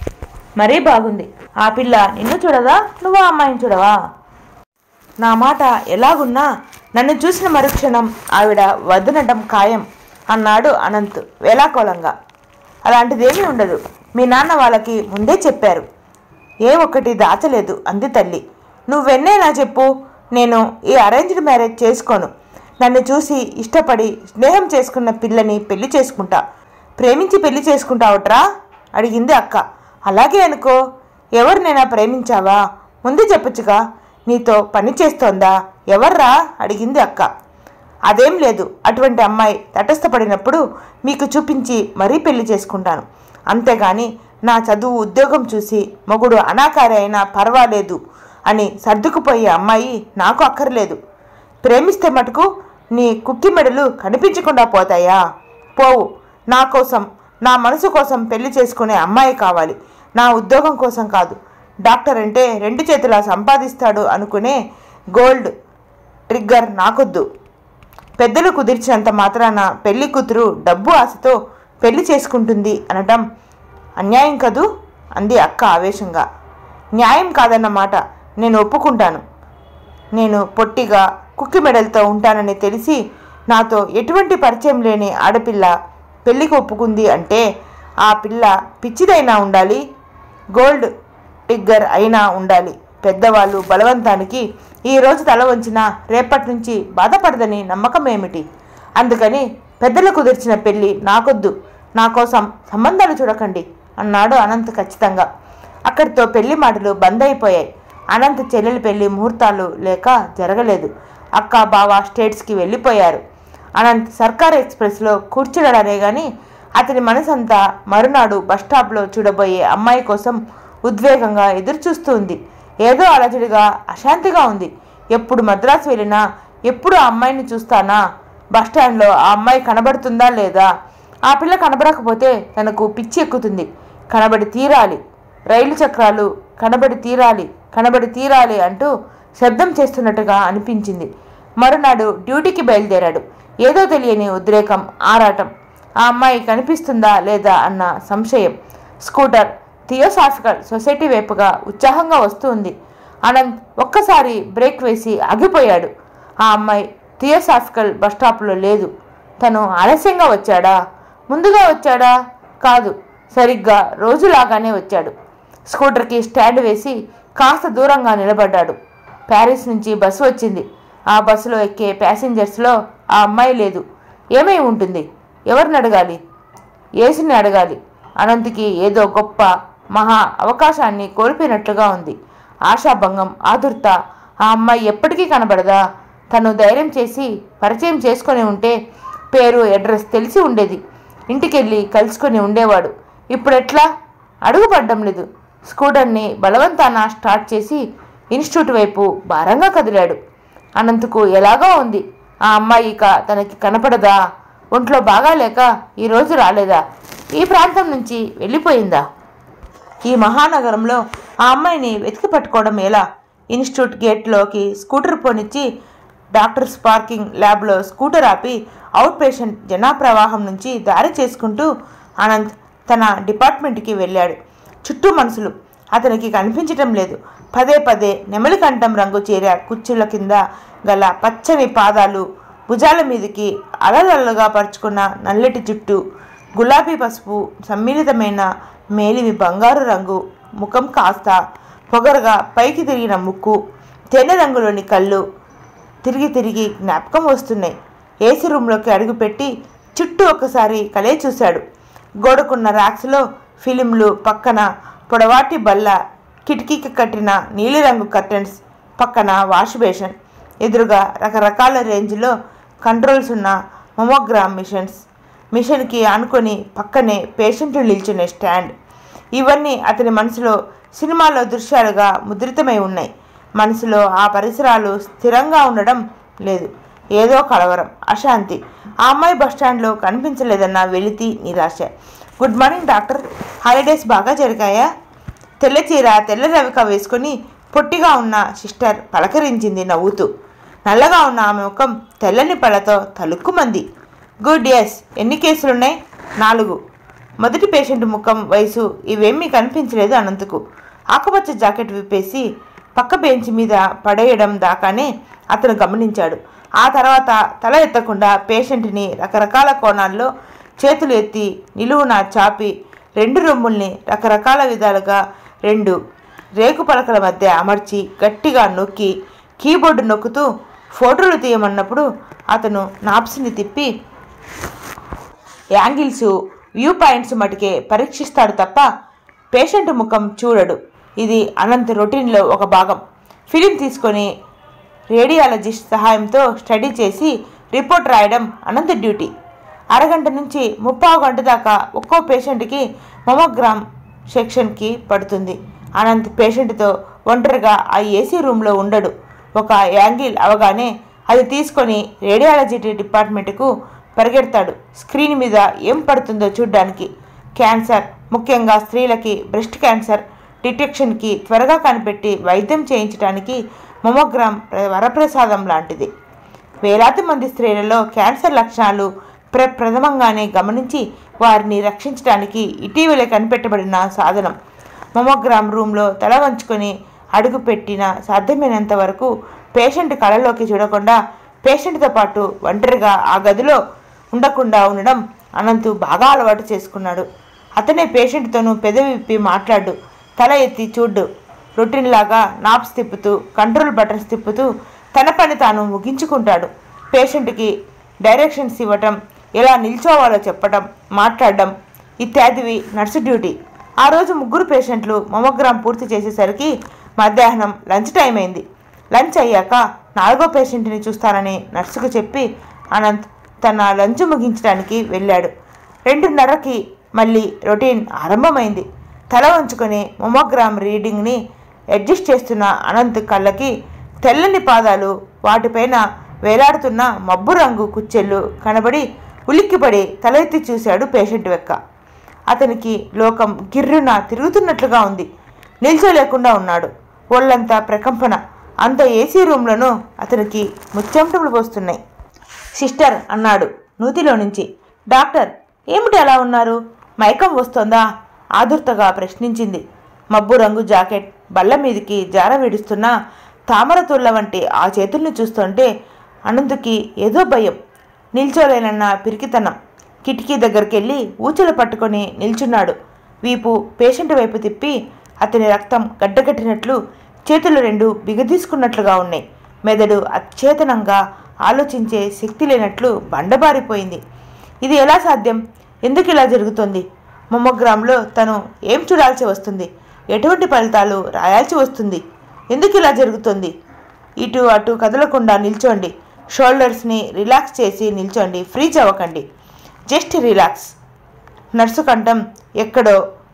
మరీ బాగుంది ఆ పిల్ల నిన్ను చూడదా నువ్వు ఆ అమ్మాయిని చూడవా నా మాట ఎలాగున్నా నన్ను చూసిన మరుక్షణం ఆవిడ వద్దనడం ఖాయం అన్నాడు అనంత్ వేలాకోలంగా అలాంటిదేమీ ఉండదు మీ నాన్న వాళ్ళకి ముందే చెప్పారు ఏ ఒక్కటి దాచలేదు అంది తల్లి నువ్వెన్నేనా చెప్పు నేను ఈ అరేంజ్డ్ మ్యారేజ్ చేసుకోను నన్ను చూసి ఇష్టపడి స్నేహం చేసుకున్న పిల్లని పెళ్లి చేసుకుంటా ప్రేమించి పెళ్లి చేసుకుంటావుట్రా అడిగింది అక్క అలాగే అనుకో ఎవరినైనా ప్రేమించావా ముందు చెప్పొచ్చుగా నీతో పని చేస్తోందా ఎవర్రా అడిగింది అక్క అదేం లేదు అటువంటి అమ్మాయి తటస్థపడినప్పుడు మీకు చూపించి మరీ పెళ్లి చేసుకుంటాను అంతేగాని నా చదువు ఉద్యోగం చూసి మొగుడు అనాకారి అయినా పర్వాలేదు అని సర్దుకుపోయే అమ్మాయి నాకు అక్కర్లేదు ప్రేమిస్తే మటుకు నీ కుక్కి మెడలు కనిపించకుండా పోతాయా పోవు నా కోసం నా మనసు కోసం పెళ్లి చేసుకునే అమ్మాయి కావాలి నా ఉద్యోగం కోసం కాదు డాక్టర్ అంటే రెండు చేతులా సంపాదిస్తాడు అనుకునే గోల్డ్ ట్రిగ్గర్ నాకొద్దు పెద్దలు కుదిర్చినంత మాత్రాన పెళ్లి కూతురు డబ్బు ఆశతో పెళ్లి చేసుకుంటుంది అనటం అన్యాయం కదూ అంది అక్క ఆవేశంగా న్యాయం కాదన్నమాట నేను ఒప్పుకుంటాను నేను పొట్టిగా కుక్కి మెడలతో ఉంటానని తెలిసి నాతో ఎటువంటి పరిచయం లేని ఆడపిల్ల పెళ్లికి ఒప్పుకుంది అంటే ఆ పిల్ల పిచ్చిదైనా ఉండాలి గోల్డ్ టిగ్గర్ అయినా ఉండాలి పెద్దవాళ్ళు బలవంతానికి ఈరోజు తల వంచిన రేపటి నుంచి బాధపడదని నమ్మకం ఏమిటి అందుకని పెద్దలు కుదిర్చిన పెళ్ళి నాకొద్దు నా కోసం సంబంధాలు చూడకండి అన్నాడు అనంత్ ఖచ్చితంగా అక్కడితో పెళ్లి మాటలు బంద్ అయిపోయాయి అనంత్ చెల్లెలి పెళ్లి ముహూర్తాలు లేక జరగలేదు అక్క బావ స్టేట్స్కి వెళ్ళిపోయారు అనంత్ సర్కార్ ఎక్స్ప్రెస్లో కూర్చున్నాడనే కానీ అతని మనసంతా మరునాడు బస్టాప్లో చూడబోయే అమ్మాయి కోసం ఉద్వేగంగా ఎదురుచూస్తూ ఉంది ఏదో అలజడిగా అశాంతిగా ఉంది ఎప్పుడు మద్రాసు వెళ్ళినా ఎప్పుడు ఆ అమ్మాయిని చూస్తానా బస్టాండ్లో ఆ అమ్మాయి కనబడుతుందా లేదా ఆ పిల్ల కనబడకపోతే తనకు పిచ్చి ఎక్కుతుంది కనబడి తీరాలి రైలు చక్రాలు కనబడి తీరాలి కనబడి తీరాలి అంటూ శబ్దం చేస్తున్నట్టుగా అనిపించింది మరునాడు డ్యూటీకి బయలుదేరాడు ఏదో తెలియని ఉద్రేకం ఆరాటం ఆ అమ్మాయి కనిపిస్తుందా లేదా అన్న సంశయం స్కూటర్ థియోసాఫికల్ సొసైటీ వైపుగా ఉత్సాహంగా వస్తుంది అనంత్ ఒక్కసారి బ్రేక్ వేసి ఆగిపోయాడు ఆ అమ్మాయి థియోసాఫికల్ బస్టాప్లో లేదు తను ఆలస్యంగా వచ్చాడా ముందుగా వచ్చాడా కాదు సరిగ్గా రోజులాగానే వచ్చాడు స్కూటర్కి స్టాండ్ వేసి కాస్త దూరంగా నిలబడ్డాడు ప్యారిస్ నుంచి బస్సు వచ్చింది ఆ బస్సులో ఎక్కే ప్యాసింజర్స్లో ఆ అమ్మాయి లేదు ఏమై ఉంటుంది ఎవరిని అడగాలి ఏసుని అడగాలి అనంత్కి ఏదో గొప్ప మహా అవకాశాన్ని కోల్పోయినట్లుగా ఉంది ఆశాభంగం ఆదుర్త ఆ అమ్మాయి ఎప్పటికీ కనబడదా తను ధైర్యం చేసి పరిచయం చేసుకొని ఉంటే పేరు అడ్రస్ తెలిసి ఉండేది ఇంటికెళ్ళి కలుసుకొని ఉండేవాడు ఇప్పుడు ఎట్లా అడుగుపడ్డం లేదు స్కూటర్ని బలవంతాన స్టార్ట్ చేసి ఇన్స్టిట్యూట్ వైపు భారంగా కదిలాడు అనంతకు ఎలాగో ఉంది ఆ అమ్మాయి ఇక తనకి కనపడదా ఒంట్లో బాగాలేక ఈరోజు రాలేదా ఈ ప్రాంతం నుంచి వెళ్ళిపోయిందా ఈ మహానగరంలో ఆ అమ్మాయిని వెతికి పట్టుకోవడం ఎలా ఇన్స్టిట్యూట్ గేట్లోకి స్కూటర్ పోనిచ్చి డాక్టర్స్ పార్కింగ్ ల్యాబ్లో స్కూటర్ ఆపి అవుట్ పేషెంట్ జనాప్రవాహం నుంచి దారి చేసుకుంటూ అనంత్ తన డిపార్ట్మెంట్కి వెళ్ళాడు చుట్టూ మనుషులు అతనికి కనిపించటం లేదు పదే పదే నెమలి కంఠం రంగు చేర కుర్చీల కింద గల పచ్చని పాదాలు భుజాల మీదకి అలలలుగా పరుచుకున్న నల్లటి జుట్టు గులాబీ పసుపు సమ్మిళితమైన మేలిమి బంగారు రంగు ముఖం కాస్త పొగరుగా పైకి తిరిగిన ముక్కు తెల్ల రంగులోని కళ్ళు తిరిగి తిరిగి జ్ఞాపకం వస్తున్నాయి ఏసీ రూమ్లోకి అడుగుపెట్టి చుట్టూ ఒకసారి కలే చూశాడు గోడకున్న ర్యాక్స్లో ఫిలింలు పక్కన పొడవాటి బల్ల కిటికీకి కట్టిన నీలిరంగు కర్టెన్స్ పక్కన వాష్ బేషన్ ఎదురుగా రకరకాల రేంజ్లో కంట్రోల్స్ ఉన్న మొమోగ్రామ్ మిషన్స్ మిషన్కి ఆనుకొని పక్కనే పేషెంట్లు నిల్చునే స్టాండ్ ఇవన్నీ అతని మనసులో సినిమాలో దృశ్యాలుగా ముద్రితమై ఉన్నాయి మనసులో ఆ పరిసరాలు స్థిరంగా ఉండడం లేదు ఏదో కలవరం అశాంతి ఆ అమ్మాయి బస్టాండ్లో కనిపించలేదన్న వెలితి నిరాశ గుడ్ మార్నింగ్ డాక్టర్ హాలిడేస్ బాగా జరిగాయా తెల్ల చీర తెల్ల రవిక వేసుకొని పొట్టిగా ఉన్న సిస్టర్ పలకరించింది నవ్వుతూ నల్లగా ఉన్న ఆమె ముఖం తెల్లని పళ్ళతో తలుక్కుమంది గుడ్ ఎస్ ఎన్ని కేసులున్నాయి నాలుగు మొదటి పేషెంట్ ముఖం వయసు ఇవేమీ కనిపించలేదు అనంతకు ఆకుపచ్చ జాకెట్ విప్పేసి పక్క బెంచ్ మీద పడేయడం దాకానే అతను గమనించాడు ఆ తర్వాత తల ఎత్తకుండా పేషెంట్ని రకరకాల కోణాల్లో చేతులు ఎత్తి నిలువున చాపి రెండు రొమ్ముల్ని రకరకాల విధాలుగా రెండు రేకు పలకల మధ్య అమర్చి గట్టిగా నొక్కి కీబోర్డు నొక్కుతూ ఫోటోలు తీయమన్నప్పుడు అతను నాప్స్ని తిప్పి యాంగిల్స్ వ్యూ పాయింట్స్ మటుకే పరీక్షిస్తాడు తప్ప పేషెంట్ ముఖం చూడడు ఇది అనంత్ రొటీన్లో ఒక భాగం ఫిలిం తీసుకొని రేడియాలజిస్ట్ సహాయంతో స్టడీ చేసి రిపోర్ట్ రాయడం అనంత్ డ్యూటీ అరగంట నుంచి ముప్పావు గంట దాకా ఒక్కో పేషెంట్కి మొమోగ్రామ్ సెక్షన్కి పడుతుంది అనంత్ పేషెంట్తో ఒంటరిగా ఆ ఏసీ రూమ్లో ఉండడు ఒక యాంగిల్ అవగానే అది తీసుకొని రేడియాలజీ డిపార్ట్మెంట్కు పరిగెడతాడు స్క్రీన్ మీద ఏం పడుతుందో చూడ్డానికి క్యాన్సర్ ముఖ్యంగా స్త్రీలకి బ్రెస్ట్ క్యాన్సర్ డిటెక్షన్కి త్వరగా కనిపెట్టి వైద్యం చేయించడానికి మొమోగ్రామ్ వరప్రసాదం లాంటిది వేలాది మంది స్త్రీలలో క్యాన్సర్ లక్షణాలు ప్రప్రథమంగానే గమనించి వారిని రక్షించడానికి ఇటీవలే కనిపెట్టబడిన సాధనం మొమోగ్రామ్ రూమ్లో తల వంచుకొని అడుగు పెట్టిన సాధ్యమైనంత వరకు పేషెంట్ కళలోకి చూడకుండా పేషెంట్తో పాటు ఒంటరిగా ఆ గదిలో ఉండకుండా ఉండడం అనంతు బాగా అలవాటు చేసుకున్నాడు అతనే పేషెంట్తోనూ పెదవి విప్పి మాట్లాడు తల ఎత్తి చూడ్డు రొటీన్ లాగా నాప్స్ తిప్పుతూ కంట్రోల్ బటన్స్ తిప్పుతూ తన పని తాను ముగించుకుంటాడు పేషెంట్కి డైరెక్షన్స్ ఇవ్వటం ఎలా నిల్చోవాలో చెప్పటం మాట్లాడడం ఇత్యాదివి నర్సు డ్యూటీ ఆ రోజు ముగ్గురు పేషెంట్లు మమోగ్రామ్ పూర్తి చేసేసరికి మధ్యాహ్నం లంచ్ టైం అయింది లంచ్ అయ్యాక నాలుగో పేషెంట్ని చూస్తానని నర్సుకు చెప్పి అనంత్ తన లంచ్ ముగించడానికి వెళ్ళాడు రెండున్నరకి మళ్ళీ రొటీన్ ఆరంభమైంది తల వంచుకొని మొమోగ్రామ్ రీడింగ్ని అడ్జస్ట్ చేస్తున్న అనంత్ కళ్ళకి తెల్లని పాదాలు వాటిపైన వేలాడుతున్న మబ్బు రంగు కుచ్చెళ్ళు కనబడి ఉలిక్కిపడి తల ఎత్తి చూశాడు పేషెంట్ వెక్క అతనికి లోకం గిర్రున తిరుగుతున్నట్లుగా ఉంది నిల్చోలేకుండా ఉన్నాడు ఒళ్ళంతా ప్రకంపన అంత ఏసీ రూమ్లను అతనికి ముచ్చెమటలు పోస్తున్నాయి సిస్టర్ అన్నాడు నూతిలో నుంచి డాక్టర్ ఏమిటి అలా ఉన్నారు మైకం వస్తోందా ఆదుర్తగా ప్రశ్నించింది మబ్బు రంగు జాకెట్ బల్ల మీదికి జార విడుస్తున్న తామరతుళ్ళ వంటి ఆ చేతుల్ని చూస్తుంటే అనంతుకి ఏదో భయం నిల్చోలేనన్న పిరికితనం కిటికీ దగ్గరికి వెళ్ళి ఊచలు పట్టుకొని నిల్చున్నాడు వీపు పేషెంట్ వైపు తిప్పి అతని రక్తం గడ్డగట్టినట్లు చేతులు రెండు బిగదీసుకున్నట్లుగా ఉన్నాయి మెదడు అచేతనంగా ఆలోచించే శక్తి లేనట్లు బండబారిపోయింది ఇది ఎలా సాధ్యం ఎందుకు ఇలా జరుగుతుంది మొమ్మగ్రామ్లో తను ఏం చూడాల్సి వస్తుంది ఎటువంటి ఫలితాలు రాయాల్సి వస్తుంది ఎందుకు ఇలా జరుగుతుంది ఇటు అటు కదలకుండా నిల్చోండి షోల్డర్స్ని రిలాక్స్ చేసి నిల్చోండి ఫ్రీజ్ అవ్వకండి జస్ట్ రిలాక్స్ నర్సు కంఠం ఎక్కడో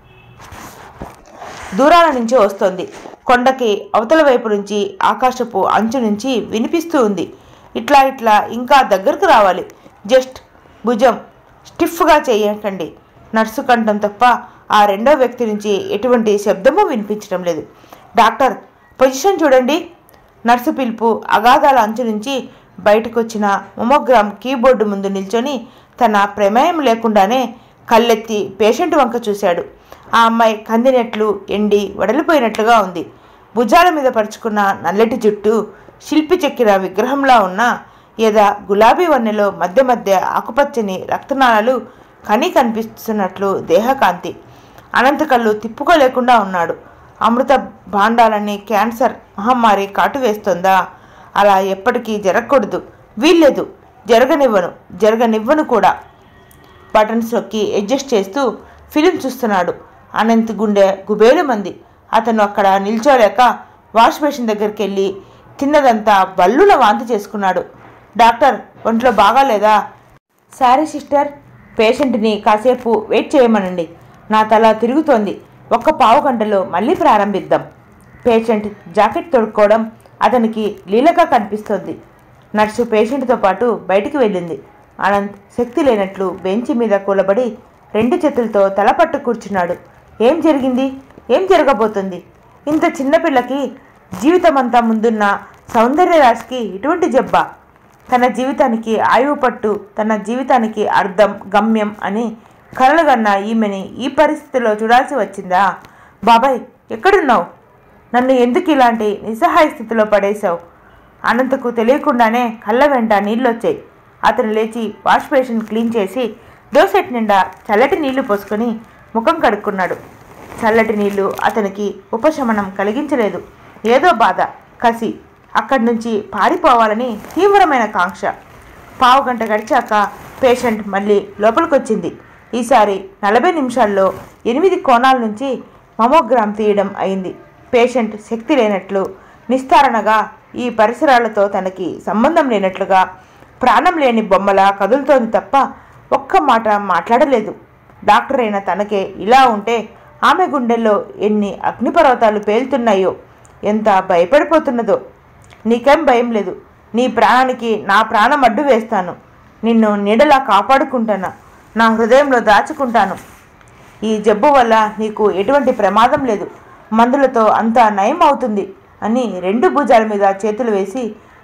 దూరాల నుంచి వస్తోంది కొండకి అవతల వైపు నుంచి ఆకాశపు అంచు నుంచి వినిపిస్తూ ఉంది ఇట్లా ఇట్లా ఇంకా దగ్గరకు రావాలి జస్ట్ భుజం స్టిఫ్గా చేయకండి నర్సు కంఠం తప్ప ఆ రెండో వ్యక్తి నుంచి ఎటువంటి శబ్దము వినిపించడం లేదు డాక్టర్ పొజిషన్ చూడండి నర్సు పిలుపు అగాధాల అంచు నుంచి బయటకు వచ్చిన మొమోగ్రామ్ కీబోర్డు ముందు నిల్చొని తన ప్రమేయం లేకుండానే కళ్ళెత్తి పేషెంట్ వంక చూశాడు ఆ అమ్మాయి కందినట్లు ఎండి వడలిపోయినట్లుగా ఉంది భుజాల మీద పరుచుకున్న నల్లటి జుట్టు శిల్పి చెక్కిన విగ్రహంలా ఉన్న ఏదా గులాబీ వన్నెలో మధ్య మధ్య ఆకుపచ్చని రక్తనాళాలు కని కనిపిస్తున్నట్లు దేహకాంతి అనంత కళ్ళు తిప్పుకోలేకుండా ఉన్నాడు అమృత భాండాలని క్యాన్సర్ మహమ్మారి కాటు వేస్తుందా అలా ఎప్పటికీ జరగకూడదు వీల్లేదు జరగనివ్వను జరగనివ్వను కూడా బటన్స్ నొక్కి అడ్జస్ట్ చేస్తూ ఫిలిం చూస్తున్నాడు అనంత్ గుండె గుబేలు మంది అతను అక్కడ నిల్చోలేక వాష్ బేసిన్ దగ్గరికి వెళ్ళి తిన్నదంతా బల్లుల వాంతి చేసుకున్నాడు డాక్టర్ ఒంట్లో బాగాలేదా సారీ సిస్టర్ పేషెంట్ని కాసేపు వెయిట్ చేయమనండి నా తల తిరుగుతోంది ఒక్క పావు గంటలో మళ్ళీ ప్రారంభిద్దాం పేషెంట్ జాకెట్ తొడుక్కోవడం అతనికి లీలగా కనిపిస్తోంది నర్సు పేషెంట్తో పాటు బయటికి వెళ్ళింది అనంత్ శక్తి లేనట్లు బెంచి మీద కూలబడి రెండు చేతులతో తల పట్టు కూర్చున్నాడు ఏం జరిగింది ఏం జరగబోతుంది ఇంత చిన్నపిల్లకి జీవితమంతా ముందున్న సౌందర్య రాశికి ఇటువంటి జబ్బా తన జీవితానికి ఆయువు పట్టు తన జీవితానికి అర్థం గమ్యం అని కలలుగన్న ఈమెని ఈ పరిస్థితిలో చూడాల్సి వచ్చిందా బాబాయ్ ఎక్కడున్నావు నన్ను ఎందుకు ఇలాంటి నిస్సహాయ స్థితిలో పడేశావు అనంతకు తెలియకుండానే కళ్ళ వెంట నీళ్ళొచ్చాయి అతను లేచి వాష్ బేసిన్ క్లీన్ చేసి దోసెట్ నిండా చల్లటి నీళ్లు పోసుకొని ముఖం కడుక్కున్నాడు చల్లటి నీళ్లు అతనికి ఉపశమనం కలిగించలేదు ఏదో బాధ కసి అక్కడి నుంచి పారిపోవాలని తీవ్రమైన కాంక్ష పావు గంట గడిచాక పేషెంట్ మళ్ళీ లోపలికొచ్చింది ఈసారి నలభై నిమిషాల్లో ఎనిమిది కోణాల నుంచి మమోగ్రామ్ తీయడం అయింది పేషెంట్ శక్తి లేనట్లు నిస్తారణగా ఈ పరిసరాలతో తనకి సంబంధం లేనట్లుగా ప్రాణం లేని బొమ్మలా కదులుతోంది తప్ప ఒక్క మాట మాట్లాడలేదు డాక్టర్ అయిన తనకే ఇలా ఉంటే ఆమె గుండెల్లో ఎన్ని అగ్నిపర్వతాలు పేలుతున్నాయో ఎంత భయపడిపోతున్నదో నీకేం భయం లేదు నీ ప్రాణానికి నా ప్రాణం అడ్డు వేస్తాను నిన్ను నీడలా కాపాడుకుంటాను నా హృదయంలో దాచుకుంటాను ఈ జబ్బు వల్ల నీకు ఎటువంటి ప్రమాదం లేదు మందులతో అంతా నయం అవుతుంది అని రెండు భుజాల మీద చేతులు వేసి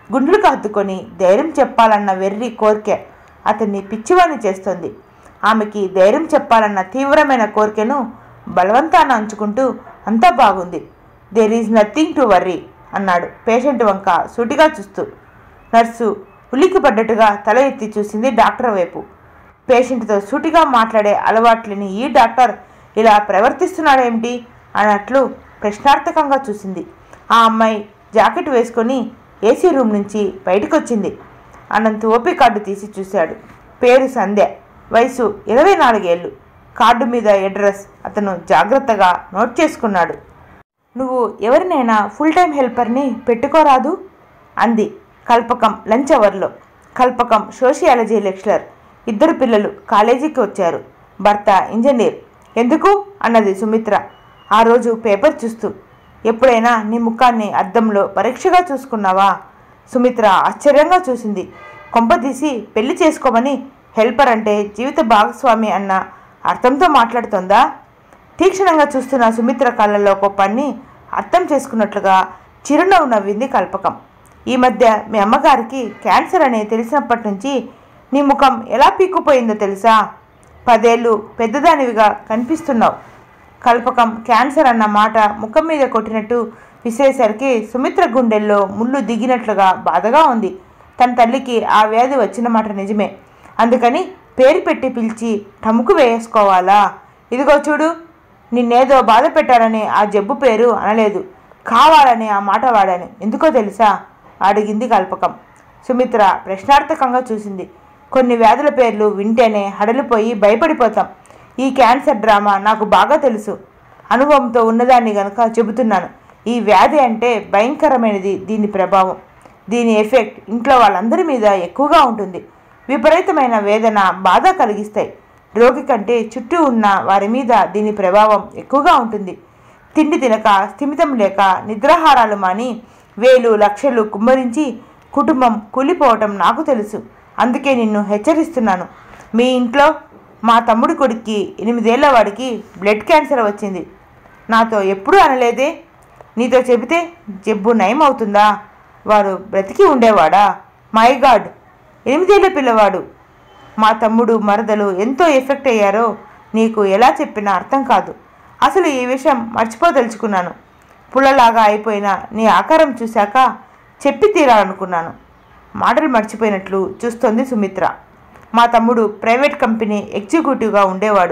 గుండెలకు హత్తుకొని ధైర్యం చెప్పాలన్న వెర్రి కోరిక అతన్ని పిచ్చివాణ్ణి చేస్తోంది ఆమెకి ధైర్యం చెప్పాలన్న తీవ్రమైన కోరికను బలవంతాన అంచుకుంటూ అంతా బాగుంది there is nothing to worry అన్నాడు పేషెంట్ వంక సూటిగా చూస్తూ నర్సు ఉలిక్కి పడ్డట్టుగా తల ఎత్తి చూసింది డాక్టర్ వైపు పేషెంట్తో సూటిగా మాట్లాడే అలవాట్లేని ఈ డాక్టర్ ఇలా ప్రవర్తిస్తున్నాడేమిటి అన్నట్లు ప్రశ్నార్థకంగా చూసింది ఆ అమ్మాయి జాకెట్ వేసుకొని ఏసీ రూమ్ నుంచి బయటకు వచ్చింది అనంత్ ఓపీ కార్డు తీసి చూశాడు పేరు సంధ్య వయసు ఇరవై నాలుగేళ్ళు కార్డు మీద అడ్రస్ అతను జాగ్రత్తగా నోట్ చేసుకున్నాడు నువ్వు ఎవరినైనా ఫుల్ టైం హెల్పర్ని పెట్టుకోరాదు అంది కల్పకం లంచ్ అవర్లో కల్పకం సోషియాలజీ లెక్చరర్ ఇద్దరు పిల్లలు కాలేజీకి వచ్చారు భర్త ఇంజనీర్ ఎందుకు అన్నది సుమిత్ర ఆ రోజు పేపర్ చూస్తూ ఎప్పుడైనా నీ ముఖాన్ని అద్దంలో పరీక్షగా చూసుకున్నావా సుమిత్ర ఆశ్చర్యంగా చూసింది కొంపదీసి పెళ్లి చేసుకోమని హెల్పర్ అంటే జీవిత భాగస్వామి అన్న అర్థంతో మాట్లాడుతోందా తీక్షణంగా చూస్తున్న సుమిత్ర కళ్ళల్లో కోపాన్ని అర్థం చేసుకున్నట్లుగా చిరునవ్వు నవ్వింది కల్పకం ఈ మధ్య మీ అమ్మగారికి క్యాన్సర్ అని తెలిసినప్పటి నుంచి నీ ముఖం ఎలా పీక్కుపోయిందో తెలుసా పదేళ్ళు పెద్దదానివిగా కనిపిస్తున్నావు కల్పకం క్యాన్సర్ అన్న మాట ముఖం మీద కొట్టినట్టు విసిరేసరికి సుమిత్ర గుండెల్లో ముళ్ళు దిగినట్లుగా బాధగా ఉంది తన తల్లికి ఆ వ్యాధి వచ్చిన మాట నిజమే అందుకని పేరు పెట్టి పిలిచి టముకు వేసుకోవాలా ఇదిగో చూడు నిన్నేదో బాధ పెట్టారని ఆ జబ్బు పేరు అనలేదు కావాలని ఆ మాట వాడాను ఎందుకో తెలుసా అడిగింది కల్పకం సుమిత్ర ప్రశ్నార్థకంగా చూసింది కొన్ని వ్యాధుల పేర్లు వింటేనే హడలిపోయి భయపడిపోతాం ఈ క్యాన్సర్ డ్రామా నాకు బాగా తెలుసు అనుభవంతో ఉన్నదాన్ని గనుక చెబుతున్నాను ఈ వ్యాధి అంటే భయంకరమైనది దీని ప్రభావం దీని ఎఫెక్ట్ ఇంట్లో వాళ్ళందరి మీద ఎక్కువగా ఉంటుంది విపరీతమైన వేదన బాధ కలిగిస్తాయి రోగి కంటే చుట్టూ ఉన్న వారి మీద దీని ప్రభావం ఎక్కువగా ఉంటుంది తిండి తినక స్థిమితం లేక నిద్రాహారాలు మాని వేలు లక్షలు కుమ్మరించి కుటుంబం కూలిపోవటం నాకు తెలుసు అందుకే నిన్ను హెచ్చరిస్తున్నాను మీ ఇంట్లో మా తమ్ముడి కొడుక్కి ఎనిమిదేళ్ల వాడికి బ్లడ్ క్యాన్సర్ వచ్చింది నాతో ఎప్పుడూ అనలేదే నీతో చెబితే జబ్బు నయం అవుతుందా వారు బ్రతికి ఉండేవాడా మై గాడ్ ఎనిమిదేళ్ల పిల్లవాడు మా తమ్ముడు మరదలు ఎంతో ఎఫెక్ట్ అయ్యారో నీకు ఎలా చెప్పినా అర్థం కాదు అసలు ఈ విషయం మర్చిపోదలుచుకున్నాను పుల్లలాగా అయిపోయిన నీ ఆకారం చూశాక చెప్పి తీరాలనుకున్నాను మాటలు మర్చిపోయినట్లు చూస్తోంది సుమిత్ర మా తమ్ముడు ప్రైవేట్ కంపెనీ ఎగ్జిక్యూటివ్గా ఉండేవాడు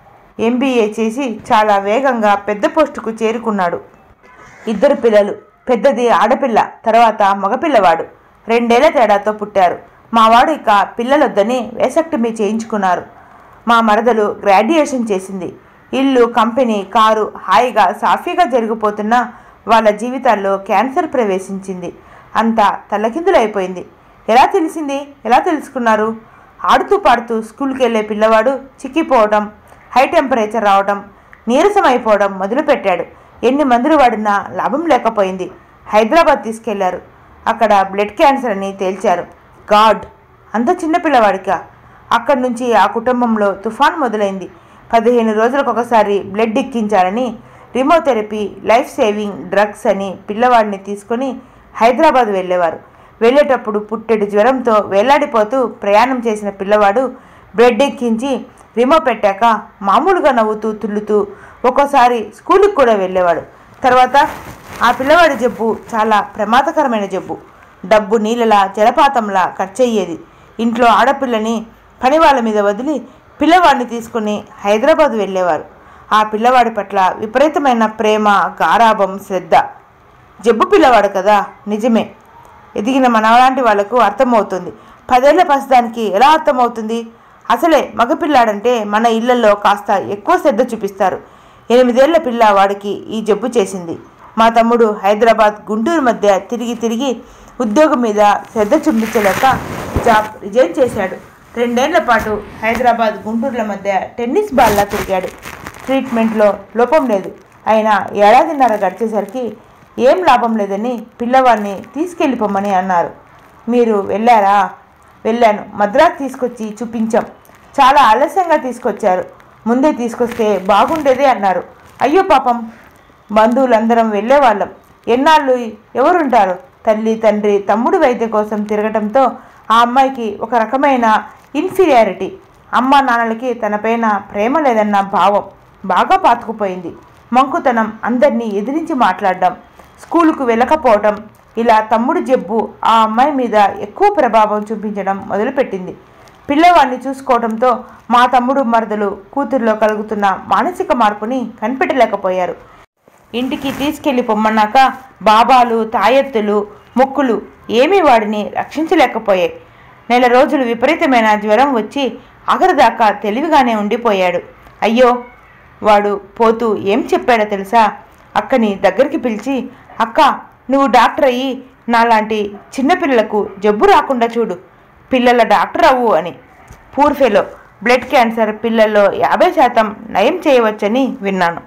ఎంబీఏ చేసి చాలా వేగంగా పెద్ద పోస్టుకు చేరుకున్నాడు ఇద్దరు పిల్లలు పెద్దది ఆడపిల్ల తర్వాత మగపిల్లవాడు రెండేళ్ల తేడాతో పుట్టారు మావాడు ఇక పిల్లలొద్దని వేసక్టమీ చేయించుకున్నారు మా మరదలు గ్రాడ్యుయేషన్ చేసింది ఇల్లు కంపెనీ కారు హాయిగా సాఫీగా జరిగిపోతున్న వాళ్ళ జీవితాల్లో క్యాన్సర్ ప్రవేశించింది అంతా తల్లకిందులైపోయింది ఎలా తెలిసింది ఎలా తెలుసుకున్నారు ఆడుతూ పాడుతూ స్కూల్కి వెళ్ళే పిల్లవాడు చిక్కిపోవటం హై టెంపరేచర్ రావడం నీరసం అయిపోవడం మొదలుపెట్టాడు ఎన్ని మందులు వాడినా లాభం లేకపోయింది హైదరాబాద్ తీసుకెళ్లారు అక్కడ బ్లడ్ క్యాన్సర్ అని తేల్చారు గాడ్ అంత చిన్న పిల్లవాడికా అక్కడి నుంచి ఆ కుటుంబంలో తుఫాన్ మొదలైంది పదిహేను రోజులకు ఒకసారి బ్లడ్ ఎక్కించాలని రిమోథెరపీ లైఫ్ సేవింగ్ డ్రగ్స్ అని పిల్లవాడిని తీసుకొని హైదరాబాద్ వెళ్ళేవారు వెళ్ళేటప్పుడు పుట్టెడు జ్వరంతో వేలాడిపోతూ ప్రయాణం చేసిన పిల్లవాడు బ్లడ్ ఎక్కించి రిమో పెట్టాక మామూలుగా నవ్వుతూ తుల్లుతూ ఒక్కోసారి స్కూల్కి కూడా వెళ్ళేవాడు తర్వాత ఆ పిల్లవాడి జబ్బు చాలా ప్రమాదకరమైన జబ్బు డబ్బు నీళ్ళలా జలపాతంలా ఖర్చయ్యేది ఇంట్లో ఆడపిల్లని పని వాళ్ళ మీద వదిలి పిల్లవాడిని తీసుకుని హైదరాబాద్ వెళ్ళేవారు ఆ పిల్లవాడి పట్ల విపరీతమైన ప్రేమ గారాభం శ్రద్ధ జబ్బు పిల్లవాడు కదా నిజమే ఎదిగిన మనలాంటి వాళ్లకు అర్థమవుతుంది పదేళ్ల పసిదానికి ఎలా అర్థమవుతుంది అసలే మగపిల్లాడంటే మన ఇళ్లలో కాస్త ఎక్కువ శ్రద్ధ చూపిస్తారు ఎనిమిదేళ్ల పిల్ల వాడికి ఈ జబ్బు చేసింది మా తమ్ముడు హైదరాబాద్ గుంటూరు మధ్య తిరిగి తిరిగి ఉద్యోగం మీద శ్రద్ధ చూపించలేక జాబ్ రిజైన్ చేశాడు రెండేళ్ల పాటు హైదరాబాద్ గుంటూరుల మధ్య టెన్నిస్ బాల్లా తిరిగాడు ట్రీట్మెంట్లో లోపం లేదు అయినా ఏడాదిన్నర గడిచేసరికి ఏం లాభం లేదని పిల్లవాడిని తీసుకెళ్ళిపోమని అన్నారు మీరు వెళ్ళారా వెళ్ళాను మద్రాసు తీసుకొచ్చి చూపించాం చాలా ఆలస్యంగా తీసుకొచ్చారు ముందే తీసుకొస్తే బాగుండేదే అన్నారు అయ్యో పాపం బంధువులందరం వెళ్ళేవాళ్ళం ఎన్నాళ్ళు ఎవరుంటారు తల్లి తండ్రి తమ్ముడు వైద్య కోసం తిరగటంతో ఆ అమ్మాయికి ఒక రకమైన ఇన్ఫీరియారిటీ అమ్మ నాన్నలకి తనపైన ప్రేమ లేదన్న భావం బాగా పాతుకుపోయింది మంకుతనం అందరినీ ఎదిరించి మాట్లాడడం స్కూలుకు వెళ్ళకపోవటం ఇలా తమ్ముడు జబ్బు ఆ అమ్మాయి మీద ఎక్కువ ప్రభావం చూపించడం మొదలుపెట్టింది పిల్లవాడిని చూసుకోవడంతో మా తమ్ముడు మరదలు కూతురులో కలుగుతున్న మానసిక మార్పుని కనిపెట్టలేకపోయారు ఇంటికి తీసుకెళ్లి పొమ్మన్నాక బాబాలు తాయెత్తులు మొక్కులు ఏమీ వాడిని రక్షించలేకపోయాయి నెల రోజులు విపరీతమైన జ్వరం వచ్చి ఆఖరిదాకా తెలివిగానే ఉండిపోయాడు అయ్యో వాడు పోతూ ఏం చెప్పాడో తెలుసా అక్కని దగ్గరికి పిలిచి అక్క నువ్వు డాక్టర్ అయ్యి నాలాంటి చిన్నపిల్లలకు జబ్బు రాకుండా చూడు పిల్లల డాక్టర్ అవ్వు అని పూర్ ఫెలో బ్లడ్ క్యాన్సర్ పిల్లల్లో యాభై శాతం నయం చేయవచ్చని విన్నాను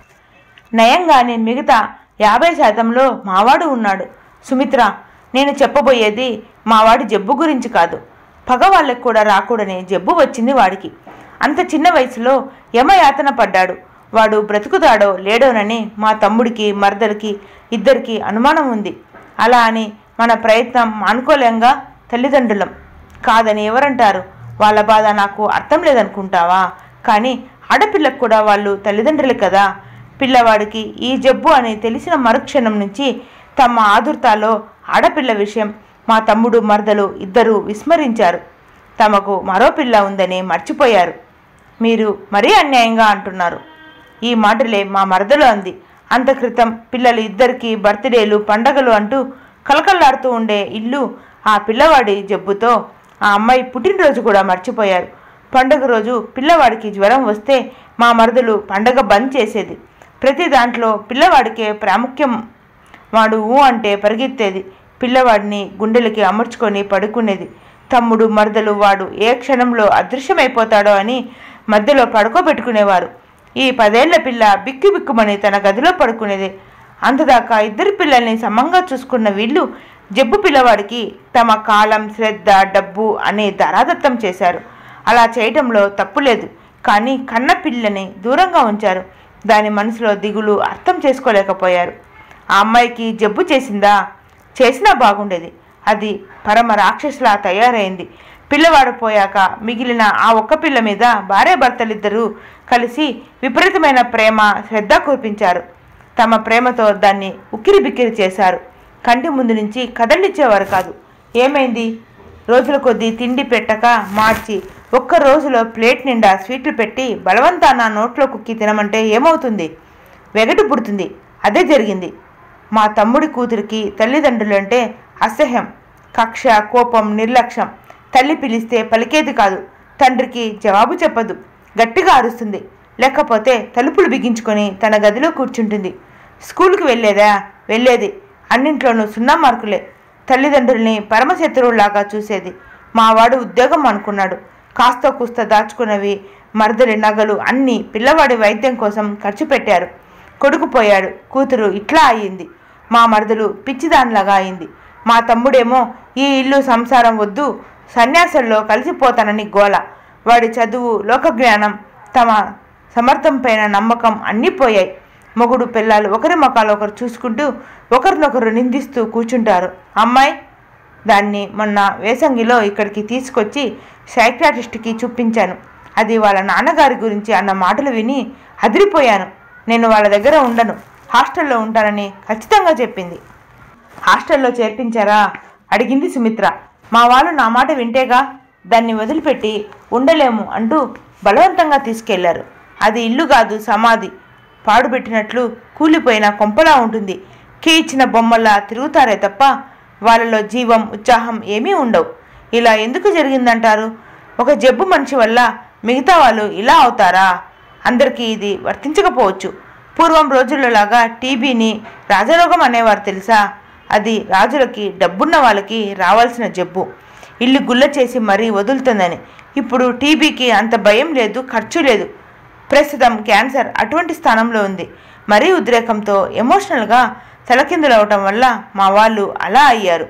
నయంగానే మిగతా యాభై శాతంలో మావాడు ఉన్నాడు సుమిత్ర నేను చెప్పబోయేది మావాడి జబ్బు గురించి కాదు పగ వాళ్ళకి కూడా రాకూడని జబ్బు వచ్చింది వాడికి అంత చిన్న వయసులో యమయాతన పడ్డాడు వాడు బ్రతుకుతాడో లేడోనని మా తమ్ముడికి మరదలికి ఇద్దరికి అనుమానం ఉంది అలా అని మన ప్రయత్నం మానుకోలేంగా తల్లిదండ్రులం కాదని ఎవరంటారు వాళ్ళ బాధ నాకు అర్థం లేదనుకుంటావా కానీ ఆడపిల్లకు కూడా వాళ్ళు తల్లిదండ్రులు కదా పిల్లవాడికి ఈ జబ్బు అని తెలిసిన మరుక్షణం నుంచి తమ ఆదుర్తాలో ఆడపిల్ల విషయం మా తమ్ముడు మరదలు ఇద్దరూ విస్మరించారు తమకు మరో పిల్ల ఉందని మర్చిపోయారు మీరు మరీ అన్యాయంగా అంటున్నారు ఈ మాటలే మా మరదలు అంది అంత క్రితం పిల్లలు ఇద్దరికి బర్త్డేలు పండగలు అంటూ కలకల్లాడుతూ ఉండే ఇల్లు ఆ పిల్లవాడి జబ్బుతో ఆ అమ్మాయి పుట్టినరోజు కూడా మర్చిపోయారు పండగ రోజు పిల్లవాడికి జ్వరం వస్తే మా మరదలు పండగ బంద్ చేసేది ప్రతి దాంట్లో పిల్లవాడికే ప్రాముఖ్యం వాడు ఊ అంటే పరిగెత్తేది పిల్లవాడిని గుండెలకి అమర్చుకొని పడుకునేది తమ్ముడు మరదలు వాడు ఏ క్షణంలో అదృశ్యమైపోతాడో అని మధ్యలో పడుకోబెట్టుకునేవారు ఈ పదేళ్ల పిల్ల బిక్కు బిక్కుమని తన గదిలో పడుకునేది అంతదాకా ఇద్దరు పిల్లల్ని సమంగా చూసుకున్న వీళ్ళు జబ్బు పిల్లవాడికి తమ కాలం శ్రద్ధ డబ్బు అనే ధరాదత్తం చేశారు అలా చేయటంలో తప్పు లేదు కానీ కన్న పిల్లని దూరంగా ఉంచారు దాని మనసులో దిగులు అర్థం చేసుకోలేకపోయారు ఆ అమ్మాయికి జబ్బు చేసిందా చేసినా బాగుండేది అది పరమ రాక్షసులా తయారైంది పిల్లవాడు పోయాక మిగిలిన ఆ ఒక్క పిల్ల మీద భార్యాభర్తలిద్దరూ కలిసి విపరీతమైన ప్రేమ శ్రద్ధ కురిపించారు తమ ప్రేమతో దాన్ని ఉక్కిరి బిక్కిరి చేశారు కంటి ముందు నుంచి కదలిచ్చేవారు కాదు ఏమైంది రోజుల కొద్దీ తిండి పెట్టక మార్చి ఒక్క రోజులో ప్లేట్ నిండా స్వీట్లు పెట్టి బలవంతాన నోట్లో కుక్కి తినమంటే ఏమవుతుంది వెగటు పుడుతుంది అదే జరిగింది మా తమ్ముడి కూతురికి తల్లిదండ్రులు అంటే అసహ్యం కక్ష కోపం నిర్లక్ష్యం తల్లి పిలిస్తే పలికేది కాదు తండ్రికి జవాబు చెప్పదు గట్టిగా అరుస్తుంది లేకపోతే తలుపులు బిగించుకొని తన గదిలో కూర్చుంటుంది స్కూల్కి వెళ్ళేదా వెళ్ళేది అన్నింట్లోనూ సున్నా మార్కులే తల్లిదండ్రుల్ని పరమశత్రువులాగా చూసేది మావాడు ఉద్యోగం అనుకున్నాడు కాస్త కూస్త దాచుకున్నవి మరదలి నగలు అన్నీ పిల్లవాడి వైద్యం కోసం ఖర్చు పెట్టారు కొడుకు పోయాడు కూతురు ఇట్లా అయ్యింది మా మరదలు పిచ్చిదానిలాగా అయింది మా తమ్ముడేమో ఈ ఇల్లు సంసారం వద్దు సన్యాసంలో కలిసిపోతానని గోల వాడి చదువు లోకజ్ఞానం తమ సమర్థం పైన నమ్మకం అన్నీ పోయాయి మొగుడు పిల్లలు ఒకరి మొక్కలు ఒకరు చూసుకుంటూ ఒకరినొకరు నిందిస్తూ కూర్చుంటారు అమ్మాయి దాన్ని మొన్న వేసంగిలో ఇక్కడికి తీసుకొచ్చి సైక్రాటిస్ట్కి చూపించాను అది వాళ్ళ నాన్నగారి గురించి అన్న మాటలు విని అదిరిపోయాను నేను వాళ్ళ దగ్గర ఉండను హాస్టల్లో ఉంటానని ఖచ్చితంగా చెప్పింది హాస్టల్లో చేర్పించారా అడిగింది సుమిత్ర మా వాళ్ళు నా మాట వింటేగా దాన్ని వదిలిపెట్టి ఉండలేము అంటూ బలవంతంగా తీసుకెళ్లారు అది ఇల్లు కాదు సమాధి పాడుపెట్టినట్లు కూలిపోయిన కొంపలా ఉంటుంది కీ ఇచ్చిన బొమ్మల్లా తిరుగుతారే తప్ప వాళ్ళలో జీవం ఉత్సాహం ఏమీ ఉండవు ఇలా ఎందుకు జరిగిందంటారు ఒక జబ్బు మనిషి వల్ల మిగతా వాళ్ళు ఇలా అవుతారా అందరికీ ఇది వర్తించకపోవచ్చు పూర్వం రోజులలాగా టీబీని రాజరోగం అనేవారు తెలుసా అది రాజులకి డబ్బున్న వాళ్ళకి రావాల్సిన జబ్బు ఇల్లు గుల్ల చేసి మరీ వదులుతుందని ఇప్పుడు టీబీకి అంత భయం లేదు ఖర్చు లేదు ప్రస్తుతం క్యాన్సర్ అటువంటి స్థానంలో ఉంది మరీ ఉద్రేకంతో ఎమోషనల్గా తలకిందులవటం వల్ల మా వాళ్ళు అలా అయ్యారు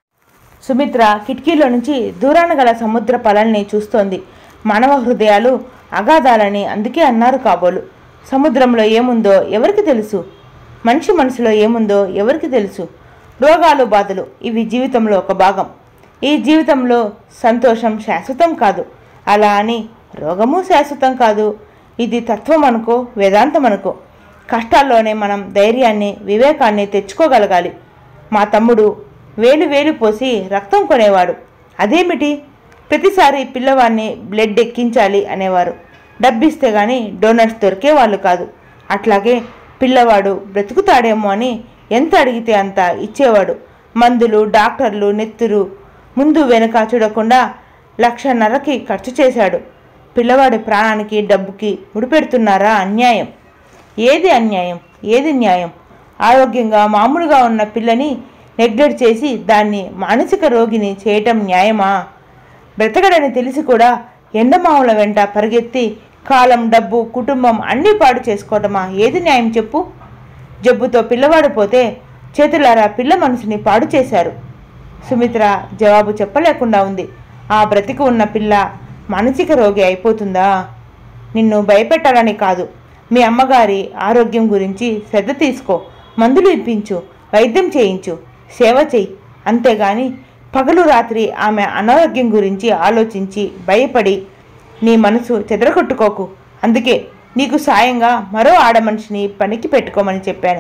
సుమిత్ర కిటికీలో నుంచి దూరాన గల సముద్ర పలల్ని చూస్తోంది మానవ హృదయాలు అగాధాలని అందుకే అన్నారు కాబోలు సముద్రంలో ఏముందో ఎవరికి తెలుసు మనిషి మనసులో ఏముందో ఎవరికి తెలుసు రోగాలు బాధలు ఇవి జీవితంలో ఒక భాగం ఈ జీవితంలో సంతోషం శాశ్వతం కాదు అలా అని రోగము శాశ్వతం కాదు ఇది తత్వం అనుకో వేదాంతం అనుకో కష్టాల్లోనే మనం ధైర్యాన్ని వివేకాన్ని తెచ్చుకోగలగాలి మా తమ్ముడు వేలు వేలు పోసి రక్తం కొనేవాడు అదేమిటి ప్రతిసారి పిల్లవాడిని బ్లడ్ ఎక్కించాలి అనేవారు డబ్బిస్తే గాని డోనర్స్ దొరికేవాళ్ళు కాదు అట్లాగే పిల్లవాడు బ్రతుకుతాడేమో అని ఎంత అడిగితే అంత ఇచ్చేవాడు మందులు డాక్టర్లు నెత్తురు ముందు వెనుక చూడకుండా లక్షన్నరకి ఖర్చు చేశాడు పిల్లవాడి ప్రాణానికి డబ్బుకి ముడిపెడుతున్నారా అన్యాయం ఏది అన్యాయం ఏది న్యాయం ఆరోగ్యంగా మామూలుగా ఉన్న పిల్లని నెగ్లెక్ట్ చేసి దాన్ని మానసిక రోగిని చేయటం న్యాయమా బ్రతకడని తెలిసి కూడా ఎండమావుల వెంట పరిగెత్తి కాలం డబ్బు కుటుంబం అన్నీ పాడు చేసుకోవటమా ఏది న్యాయం చెప్పు జబ్బుతో పిల్లవాడు పోతే చేతులారా పిల్ల మనసుని పాడు చేశారు సుమిత్ర జవాబు చెప్పలేకుండా ఉంది ఆ బ్రతికి ఉన్న పిల్ల మానసిక రోగి అయిపోతుందా నిన్ను భయపెట్టాలని కాదు మీ అమ్మగారి ఆరోగ్యం గురించి శ్రద్ధ తీసుకో మందులు ఇప్పించు వైద్యం చేయించు సేవ చెయ్యి అంతేగాని పగలు రాత్రి ఆమె అనారోగ్యం గురించి ఆలోచించి భయపడి నీ మనసు చెదరగొట్టుకోకు అందుకే నీకు సాయంగా మరో ఆడమనిషిని పనికి పెట్టుకోమని చెప్పాను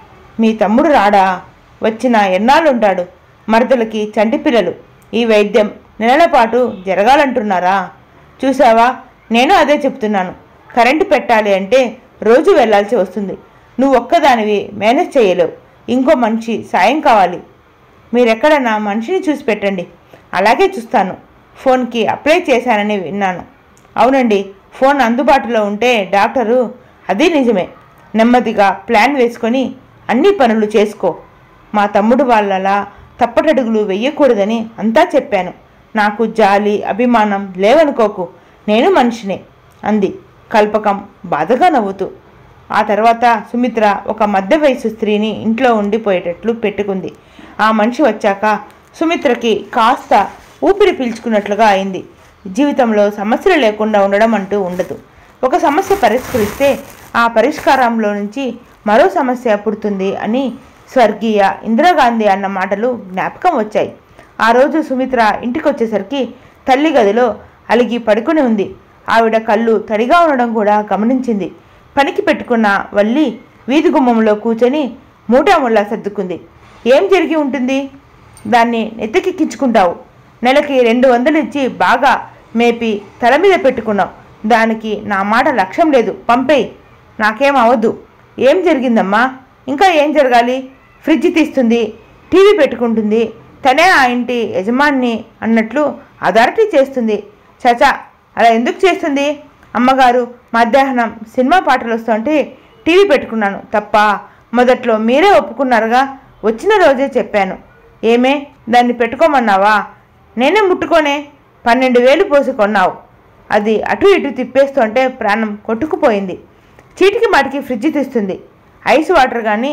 మీ తమ్ముడు రాడా వచ్చిన ఎన్నాళ్ళుంటాడు మరదలకి చంటి పిల్లలు ఈ వైద్యం నెలల పాటు జరగాలంటున్నారా చూసావా నేను అదే చెప్తున్నాను కరెంటు పెట్టాలి అంటే రోజు వెళ్ళాల్సి వస్తుంది నువ్వు ఒక్కదానివి మేనేజ్ చేయలేవు ఇంకో మనిషి సాయం కావాలి మీరెక్కడన్నా మనిషిని చూసి పెట్టండి అలాగే చూస్తాను ఫోన్కి అప్లై చేశానని విన్నాను అవునండి ఫోన్ అందుబాటులో ఉంటే డాక్టరు అది నిజమే నెమ్మదిగా ప్లాన్ వేసుకొని అన్ని పనులు చేసుకో మా తమ్ముడు వాళ్ళలా తప్పటడుగులు వెయ్యకూడదని అంతా చెప్పాను నాకు జాలి అభిమానం లేవనుకోకు నేను మనిషినే అంది కల్పకం బాధగా నవ్వుతూ ఆ తర్వాత సుమిత్ర ఒక మధ్య వయసు స్త్రీని ఇంట్లో ఉండిపోయేటట్లు పెట్టుకుంది ఆ మనిషి వచ్చాక సుమిత్రకి కాస్త ఊపిరి పీల్చుకున్నట్లుగా అయింది జీవితంలో సమస్యలు లేకుండా ఉండడం అంటూ ఉండదు ఒక సమస్య పరిష్కరిస్తే ఆ పరిష్కారంలో నుంచి మరో సమస్య పుడుతుంది అని స్వర్గీయ ఇందిరాగాంధీ అన్న మాటలు జ్ఞాపకం వచ్చాయి ఆ రోజు సుమిత్ర ఇంటికి వచ్చేసరికి తల్లి గదిలో అలిగి పడుకుని ఉంది ఆవిడ కళ్ళు తడిగా ఉండడం కూడా గమనించింది పనికి పెట్టుకున్న వల్లి వీధి గుమ్మంలో కూర్చొని మూటాముల్లా సర్దుకుంది ఏం జరిగి ఉంటుంది దాన్ని నెత్తికెక్కించుకుంటావు నెలకి రెండు వందలు ఇచ్చి బాగా మేపి తల మీద పెట్టుకున్నావు దానికి నా మాట లక్ష్యం లేదు పంపేయి నాకేం అవద్దు ఏం జరిగిందమ్మా ఇంకా ఏం జరగాలి ఫ్రిడ్జ్ తీస్తుంది టీవీ పెట్టుకుంటుంది తనే ఆ ఇంటి యజమాని అన్నట్లు అథారిటీ చేస్తుంది చచా అలా ఎందుకు చేస్తుంది అమ్మగారు మధ్యాహ్నం సినిమా పాటలు వస్తుంటే టీవీ పెట్టుకున్నాను తప్ప మొదట్లో మీరే ఒప్పుకున్నారుగా వచ్చిన రోజే చెప్పాను ఏమే దాన్ని పెట్టుకోమన్నావా నేనే ముట్టుకోనే పన్నెండు వేలు పోసి కొన్నావు అది అటు ఇటు తిప్పేస్తుంటే ప్రాణం కొట్టుకుపోయింది చీటికి మాటికి ఫ్రిడ్జ్ తీస్తుంది ఐస్ వాటర్ కానీ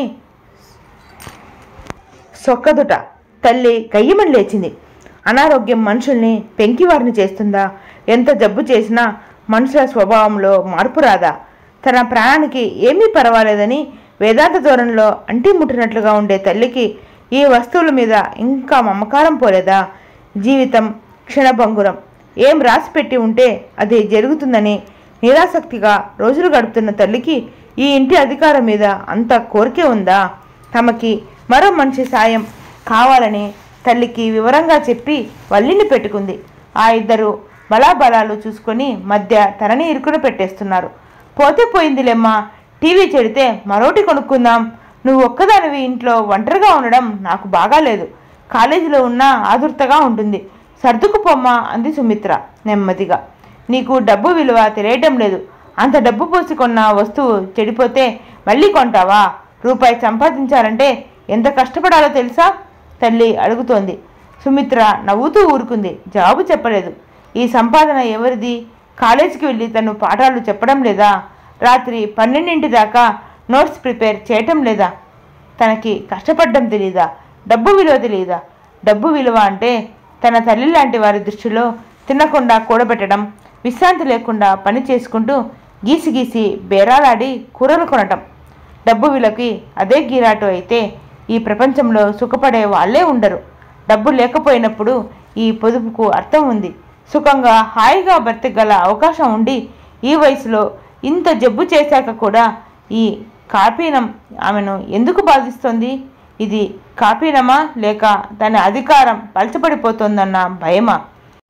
సొక్కదుట తల్లి గయ్యమని లేచింది అనారోగ్యం మనుషుల్ని పెంకివారిని చేస్తుందా ఎంత జబ్బు చేసినా మనుషుల స్వభావంలో మార్పు రాదా తన ప్రాణానికి ఏమీ పర్వాలేదని వేదాంత ధోరణిలో అంటి ముట్టినట్లుగా ఉండే తల్లికి ఈ వస్తువుల మీద ఇంకా మమకారం పోలేదా జీవితం క్షణభంగురం ఏం రాసి పెట్టి ఉంటే అది జరుగుతుందని నిరాసక్తిగా రోజులు గడుపుతున్న తల్లికి ఈ ఇంటి అధికారం మీద అంత కోరికే ఉందా తమకి మరో మనిషి సాయం కావాలని తల్లికి వివరంగా చెప్పి వల్లిని పెట్టుకుంది ఆ ఇద్దరు బలాబలాలు చూసుకొని మధ్య తనని ఇరుకున పెట్టేస్తున్నారు పోతే పోయిందిలేమ్మా టీవీ చెడితే మరోటి కొనుక్కుందాం నువ్వు ఒక్కదానివి ఇంట్లో ఒంటరిగా ఉండడం నాకు బాగాలేదు కాలేజీలో ఉన్న ఆదుర్తగా ఉంటుంది సర్దుకుపోమ్మా అంది సుమిత్ర నెమ్మదిగా నీకు డబ్బు విలువ తెలియటం లేదు అంత డబ్బు పోసి కొన్న వస్తువు చెడిపోతే మళ్ళీ కొంటావా రూపాయి సంపాదించాలంటే ఎంత కష్టపడాలో తెలుసా తల్లి అడుగుతోంది సుమిత్ర నవ్వుతూ ఊరుకుంది జవాబు చెప్పలేదు ఈ సంపాదన ఎవరిది కాలేజీకి వెళ్ళి తను పాఠాలు చెప్పడం లేదా రాత్రి పన్నెండింటి దాకా నోట్స్ ప్రిపేర్ చేయటం లేదా తనకి కష్టపడడం తెలీదా డబ్బు విలువ తెలీదా డబ్బు విలువ అంటే తన తల్లి లాంటి వారి దృష్టిలో తినకుండా కూడబెట్టడం విశ్రాంతి లేకుండా పని చేసుకుంటూ గీసి గీసి బేరాలాడి కూరలు కొనటం డబ్బు విలకి అదే గిరాటు అయితే ఈ ప్రపంచంలో సుఖపడే వాళ్ళే ఉండరు డబ్బు లేకపోయినప్పుడు ఈ పొదుపుకు అర్థం ఉంది సుఖంగా హాయిగా బ్రతకగల అవకాశం ఉండి ఈ వయసులో ఇంత జబ్బు చేశాక కూడా ఈ కాపీనం ఆమెను ఎందుకు బాధిస్తుంది ఇది కాపీనమా లేక దాని అధికారం పలచబడిపోతుందన్న భయమా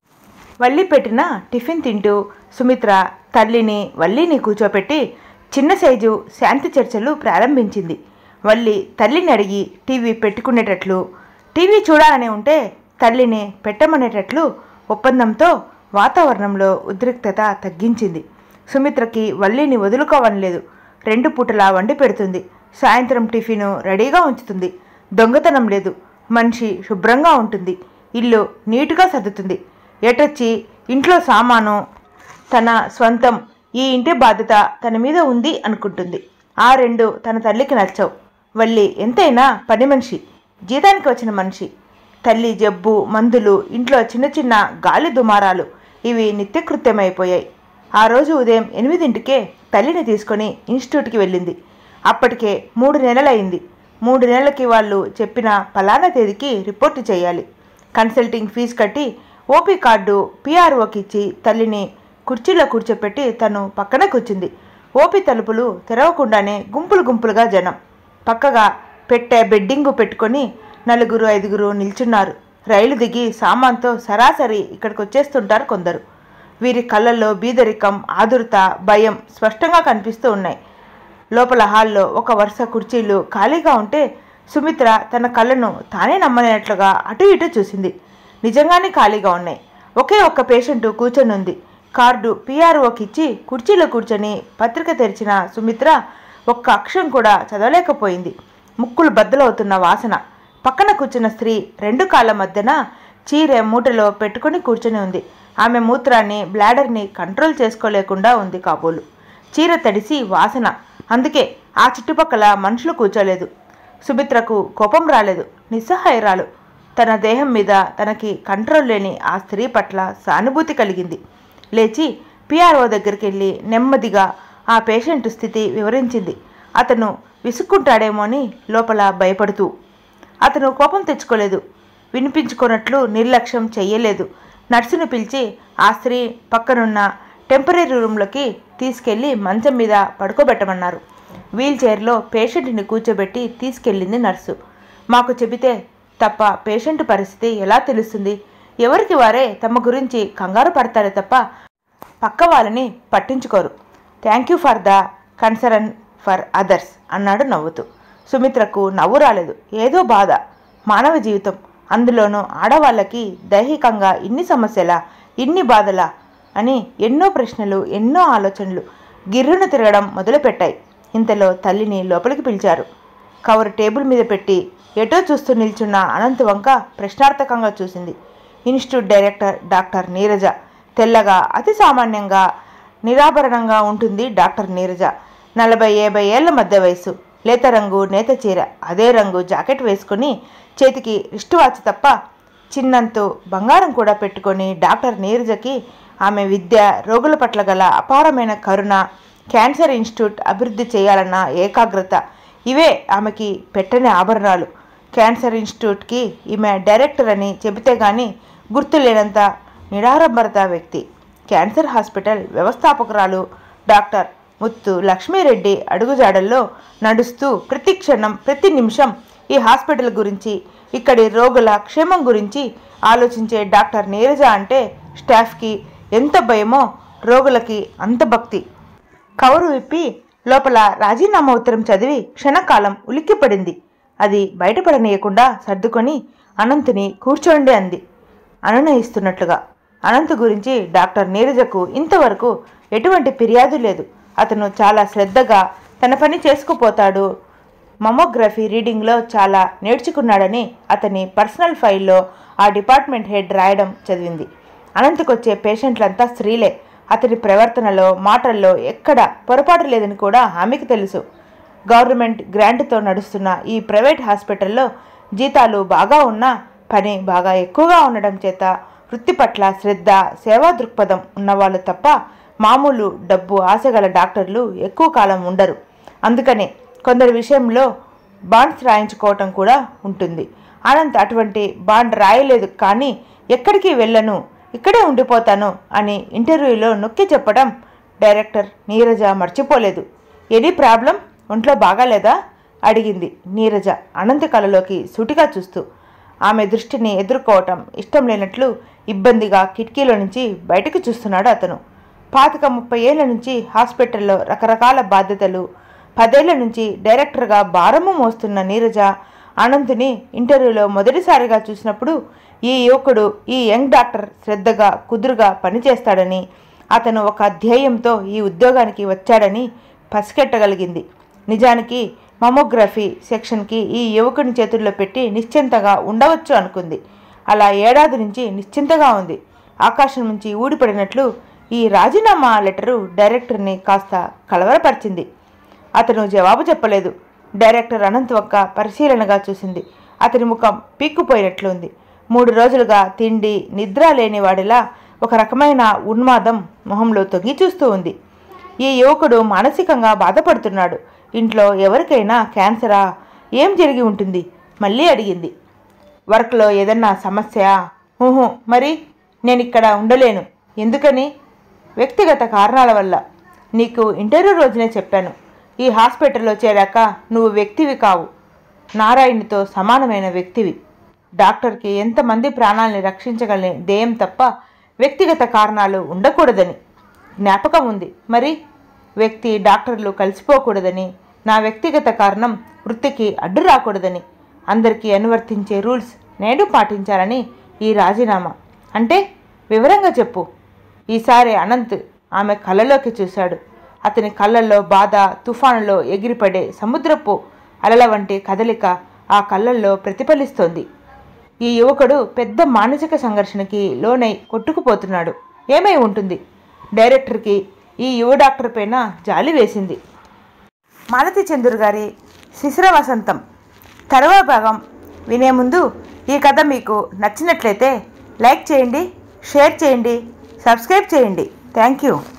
వల్లి పెట్టిన టిఫిన్ తింటూ సుమిత్ర తల్లిని వల్లిని కూర్చోపెట్టి చిన్న సైజు శాంతి చర్చలు ప్రారంభించింది వల్లి తల్లిని అడిగి టీవీ పెట్టుకునేటట్లు టీవీ చూడాలని ఉంటే తల్లిని పెట్టమనేటట్లు ఒప్పందంతో వాతావరణంలో ఉద్రిక్తత తగ్గించింది సుమిత్రకి వల్లిని వదులుకోవని లేదు రెండు పూటలా వండి పెడుతుంది సాయంత్రం టిఫిను రెడీగా ఉంచుతుంది దొంగతనం లేదు మనిషి శుభ్రంగా ఉంటుంది ఇల్లు నీటుగా సర్దుతుంది ఎటొచ్చి ఇంట్లో సామాను తన స్వంతం ఈ ఇంటి బాధ్యత తన మీద ఉంది అనుకుంటుంది ఆ రెండు తన తల్లికి నచ్చవు వల్లి ఎంతైనా పని మనిషి జీతానికి వచ్చిన మనిషి తల్లి జబ్బు మందులు ఇంట్లో చిన్న చిన్న గాలి దుమారాలు ఇవి నిత్యకృత్యమైపోయాయి ఆ రోజు ఉదయం ఎనిమిదింటికే తల్లిని తీసుకొని ఇన్స్టిట్యూట్కి వెళ్ళింది అప్పటికే మూడు నెలలైంది మూడు నెలలకి వాళ్ళు చెప్పిన పలానా తేదీకి రిపోర్టు చేయాలి కన్సల్టింగ్ ఫీజు కట్టి ఓపీ కార్డు పీఆర్ఓకి ఇచ్చి తల్లిని కుర్చీలో కూర్చోపెట్టి తను పక్కన కూర్చుంది ఓపీ తలుపులు తెరవకుండానే గుంపులు గుంపులుగా జనం పక్కగా పెట్టే బెడ్డింగు పెట్టుకొని నలుగురు ఐదుగురు నిల్చున్నారు రైలు దిగి సామాన్తో సరాసరి ఇక్కడికి వచ్చేస్తుంటారు కొందరు వీరి కళ్ళల్లో బీదరికం ఆదురత భయం స్పష్టంగా కనిపిస్తూ ఉన్నాయి లోపల హాల్లో ఒక వరుస కుర్చీలు ఖాళీగా ఉంటే సుమిత్ర తన కళ్ళను తానే నమ్మలేనట్లుగా అటు ఇటు చూసింది నిజంగానే ఖాళీగా ఉన్నాయి ఒకే ఒక్క పేషెంట్ కూర్చొని ఉంది కార్డు పీఆర్ఓకి ఇచ్చి కుర్చీలో కూర్చొని పత్రిక తెరిచిన సుమిత్ర ఒక్క అక్షరం కూడా చదవలేకపోయింది ముక్కులు బద్దలవుతున్న వాసన పక్కన కూర్చున్న స్త్రీ రెండు కాళ్ళ మధ్యన చీరె మూటలో పెట్టుకుని కూర్చొని ఉంది ఆమె మూత్రాన్ని బ్లాడర్ని కంట్రోల్ చేసుకోలేకుండా ఉంది కాబోలు చీర తడిసి వాసన అందుకే ఆ చుట్టుపక్కల మనుషులు కూర్చోలేదు సుమిత్రకు కోపం రాలేదు నిస్సహాయరాలు తన దేహం మీద తనకి కంట్రోల్ లేని ఆ స్త్రీ పట్ల సానుభూతి కలిగింది లేచి పిఆర్ఓ దగ్గరికి వెళ్ళి నెమ్మదిగా ఆ పేషెంట్ స్థితి వివరించింది అతను విసుక్కుంటాడేమో అని లోపల భయపడుతూ అతను కోపం తెచ్చుకోలేదు వినిపించుకున్నట్లు నిర్లక్ష్యం చెయ్యలేదు నర్సును పిలిచి ఆ స్త్రీ పక్కనున్న టెంపరీ రూమ్లోకి తీసుకెళ్లి మంచం మీద పడుకోబెట్టమన్నారు వీల్ చైర్లో పేషెంట్ని కూర్చోబెట్టి తీసుకెళ్ళింది నర్సు మాకు చెబితే తప్ప పేషెంట్ పరిస్థితి ఎలా తెలుస్తుంది ఎవరికి వారే తమ గురించి కంగారు పడతారే తప్ప పక్క వాళ్ళని పట్టించుకోరు thank you for the concern for others అన్నాడు నవ్వుతూ సుమిత్రకు నవ్వు రాలేదు ఏదో బాధ మానవ జీవితం అందులోనూ ఆడవాళ్ళకి దైహికంగా ఇన్ని సమస్యలా ఇన్ని బాధలా అని ఎన్నో ప్రశ్నలు ఎన్నో ఆలోచనలు గిర్రున తిరగడం మొదలుపెట్టాయి ఇంతలో తల్లిని లోపలికి పిలిచారు కవర్ టేబుల్ మీద పెట్టి ఎటో చూస్తూ నిల్చున్న అనంత్ వంక ప్రశ్నార్థకంగా చూసింది ఇన్స్టిట్యూట్ డైరెక్టర్ డాక్టర్ నీరజ తెల్లగా అతి సామాన్యంగా నిరాభరణంగా ఉంటుంది డాక్టర్ నీరజ నలభై యాభై ఏళ్ల మధ్య వయసు లేత రంగు నేత చీర అదే రంగు జాకెట్ వేసుకొని చేతికి రిస్ట్ వాచ్ తప్ప చిన్నంతు బంగారం కూడా పెట్టుకొని డాక్టర్ నీరజకి ఆమె విద్య రోగుల పట్ల గల అపారమైన కరుణ క్యాన్సర్ ఇన్స్టిట్యూట్ అభివృద్ధి చేయాలన్న ఏకాగ్రత ఇవే ఆమెకి పెట్టని ఆభరణాలు క్యాన్సర్ ఇన్స్టిట్యూట్కి ఈమె డైరెక్టర్ అని చెబితే గాని గుర్తు లేనంత నిడారంబరత వ్యక్తి క్యాన్సర్ హాస్పిటల్ వ్యవస్థాపకురాలు డాక్టర్ ముత్తు లక్ష్మీరెడ్డి అడుగుజాడల్లో నడుస్తూ ప్రతి క్షణం ప్రతి నిమిషం ఈ హాస్పిటల్ గురించి ఇక్కడి రోగుల క్షేమం గురించి ఆలోచించే డాక్టర్ నీరజ అంటే స్టాఫ్కి ఎంత భయమో రోగులకి అంత భక్తి కవరు విప్పి లోపల రాజీనామా ఉత్తరం చదివి క్షణకాలం ఉలిక్కిపడింది అది బయటపడనీయకుండా సర్దుకొని అనంతుని కూర్చోండి అంది అనునయిస్తున్నట్లుగా అనంత్ గురించి డాక్టర్ నీరజకు ఇంతవరకు ఎటువంటి ఫిర్యాదు లేదు అతను చాలా శ్రద్ధగా తన పని చేసుకుపోతాడు మమోగ్రఫీ రీడింగ్లో చాలా నేర్చుకున్నాడని అతని పర్సనల్ ఫైల్లో ఆ డిపార్ట్మెంట్ హెడ్ రాయడం చదివింది అనంతకొచ్చే పేషెంట్లంతా స్త్రీలే అతని ప్రవర్తనలో మాటల్లో ఎక్కడ పొరపాటు లేదని కూడా ఆమెకు తెలుసు గవర్నమెంట్ గ్రాంట్తో నడుస్తున్న ఈ ప్రైవేట్ హాస్పిటల్లో జీతాలు బాగా ఉన్నా పని బాగా ఎక్కువగా ఉండడం చేత వృత్తి పట్ల శ్రద్ధ సేవా దృక్పథం ఉన్నవాళ్ళు తప్ప మామూలు డబ్బు ఆశగల డాక్టర్లు ఎక్కువ కాలం ఉండరు అందుకనే కొందరి విషయంలో బాండ్స్ రాయించుకోవటం కూడా ఉంటుంది అనంత్ అటువంటి బాండ్ రాయలేదు కానీ ఎక్కడికి వెళ్ళను ఇక్కడే ఉండిపోతాను అని ఇంటర్వ్యూలో నొక్కి చెప్పడం డైరెక్టర్ నీరజ మర్చిపోలేదు ఎనీ ప్రాబ్లం ఒంట్లో బాగాలేదా అడిగింది నీరజ అనంత్ కళలోకి సూటిగా చూస్తూ ఆమె దృష్టిని ఎదుర్కోవటం ఇష్టం లేనట్లు ఇబ్బందిగా కిటికీలో నుంచి బయటకు చూస్తున్నాడు అతను పాతిక ముప్పై ఏళ్ల నుంచి హాస్పిటల్లో రకరకాల బాధ్యతలు పదేళ్ల నుంచి డైరెక్టర్గా భారము మోస్తున్న నీరజ అనంతుని ఇంటర్వ్యూలో మొదటిసారిగా చూసినప్పుడు ఈ యువకుడు ఈ యంగ్ డాక్టర్ శ్రద్ధగా కుదురుగా పనిచేస్తాడని అతను ఒక ధ్యేయంతో ఈ ఉద్యోగానికి వచ్చాడని పసిగట్టగలిగింది నిజానికి మమోగ్రఫీ సెక్షన్కి ఈ యువకుని చేతుల్లో పెట్టి నిశ్చింతగా ఉండవచ్చు అనుకుంది అలా ఏడాది నుంచి నిశ్చింతగా ఉంది ఆకాశం నుంచి ఊడిపడినట్లు ఈ రాజీనామా లెటరు డైరెక్టర్ని కాస్త కలవరపరిచింది అతను జవాబు చెప్పలేదు డైరెక్టర్ అనంత్ ఒక్క పరిశీలనగా చూసింది అతని ముఖం పీక్కుపోయినట్లుంది మూడు రోజులుగా తిండి నిద్ర లేని వాడిలా ఒక రకమైన ఉన్మాదం మొహంలో తొంగి చూస్తూ ఉంది ఈ యువకుడు మానసికంగా బాధపడుతున్నాడు ఇంట్లో ఎవరికైనా క్యాన్సరా ఏం జరిగి ఉంటుంది మళ్ళీ అడిగింది వర్క్లో ఏదన్నా సమస్య ఊహు మరి నేను ఇక్కడ ఉండలేను ఎందుకని వ్యక్తిగత కారణాల వల్ల నీకు ఇంటర్వ్యూ రోజునే చెప్పాను ఈ హాస్పిటల్లో చేరాక నువ్వు వ్యక్తివి కావు నారాయణునితో సమానమైన వ్యక్తివి డాక్టర్కి ఎంతమంది ప్రాణాలని రక్షించగలని ధ్యేయం తప్ప వ్యక్తిగత కారణాలు ఉండకూడదని జ్ఞాపకం ఉంది మరి వ్యక్తి డాక్టర్లు కలిసిపోకూడదని నా వ్యక్తిగత కారణం వృత్తికి అడ్డు రాకూడదని అందరికీ అనువర్తించే రూల్స్ నేడు పాటించాలని ఈ రాజీనామా అంటే వివరంగా చెప్పు ఈసారి అనంత్ ఆమె కళ్ళలోకి చూశాడు అతని కళ్ళల్లో బాధ తుఫానులో ఎగిరిపడే సముద్రపు అలల వంటి కదలిక ఆ కళ్ళల్లో ప్రతిఫలిస్తోంది ఈ యువకుడు పెద్ద మానసిక సంఘర్షణకి లోనై కొట్టుకుపోతున్నాడు ఏమై ఉంటుంది డైరెక్టర్కి ఈ యువ డాక్టర్ పైన జాలి వేసింది మాలతి చంద్రు గారి శిశిర వసంతం తర్వా భాగం వినే ముందు ఈ కథ మీకు నచ్చినట్లయితే లైక్ చేయండి షేర్ చేయండి సబ్స్క్రైబ్ చేయండి థ్యాంక్ యూ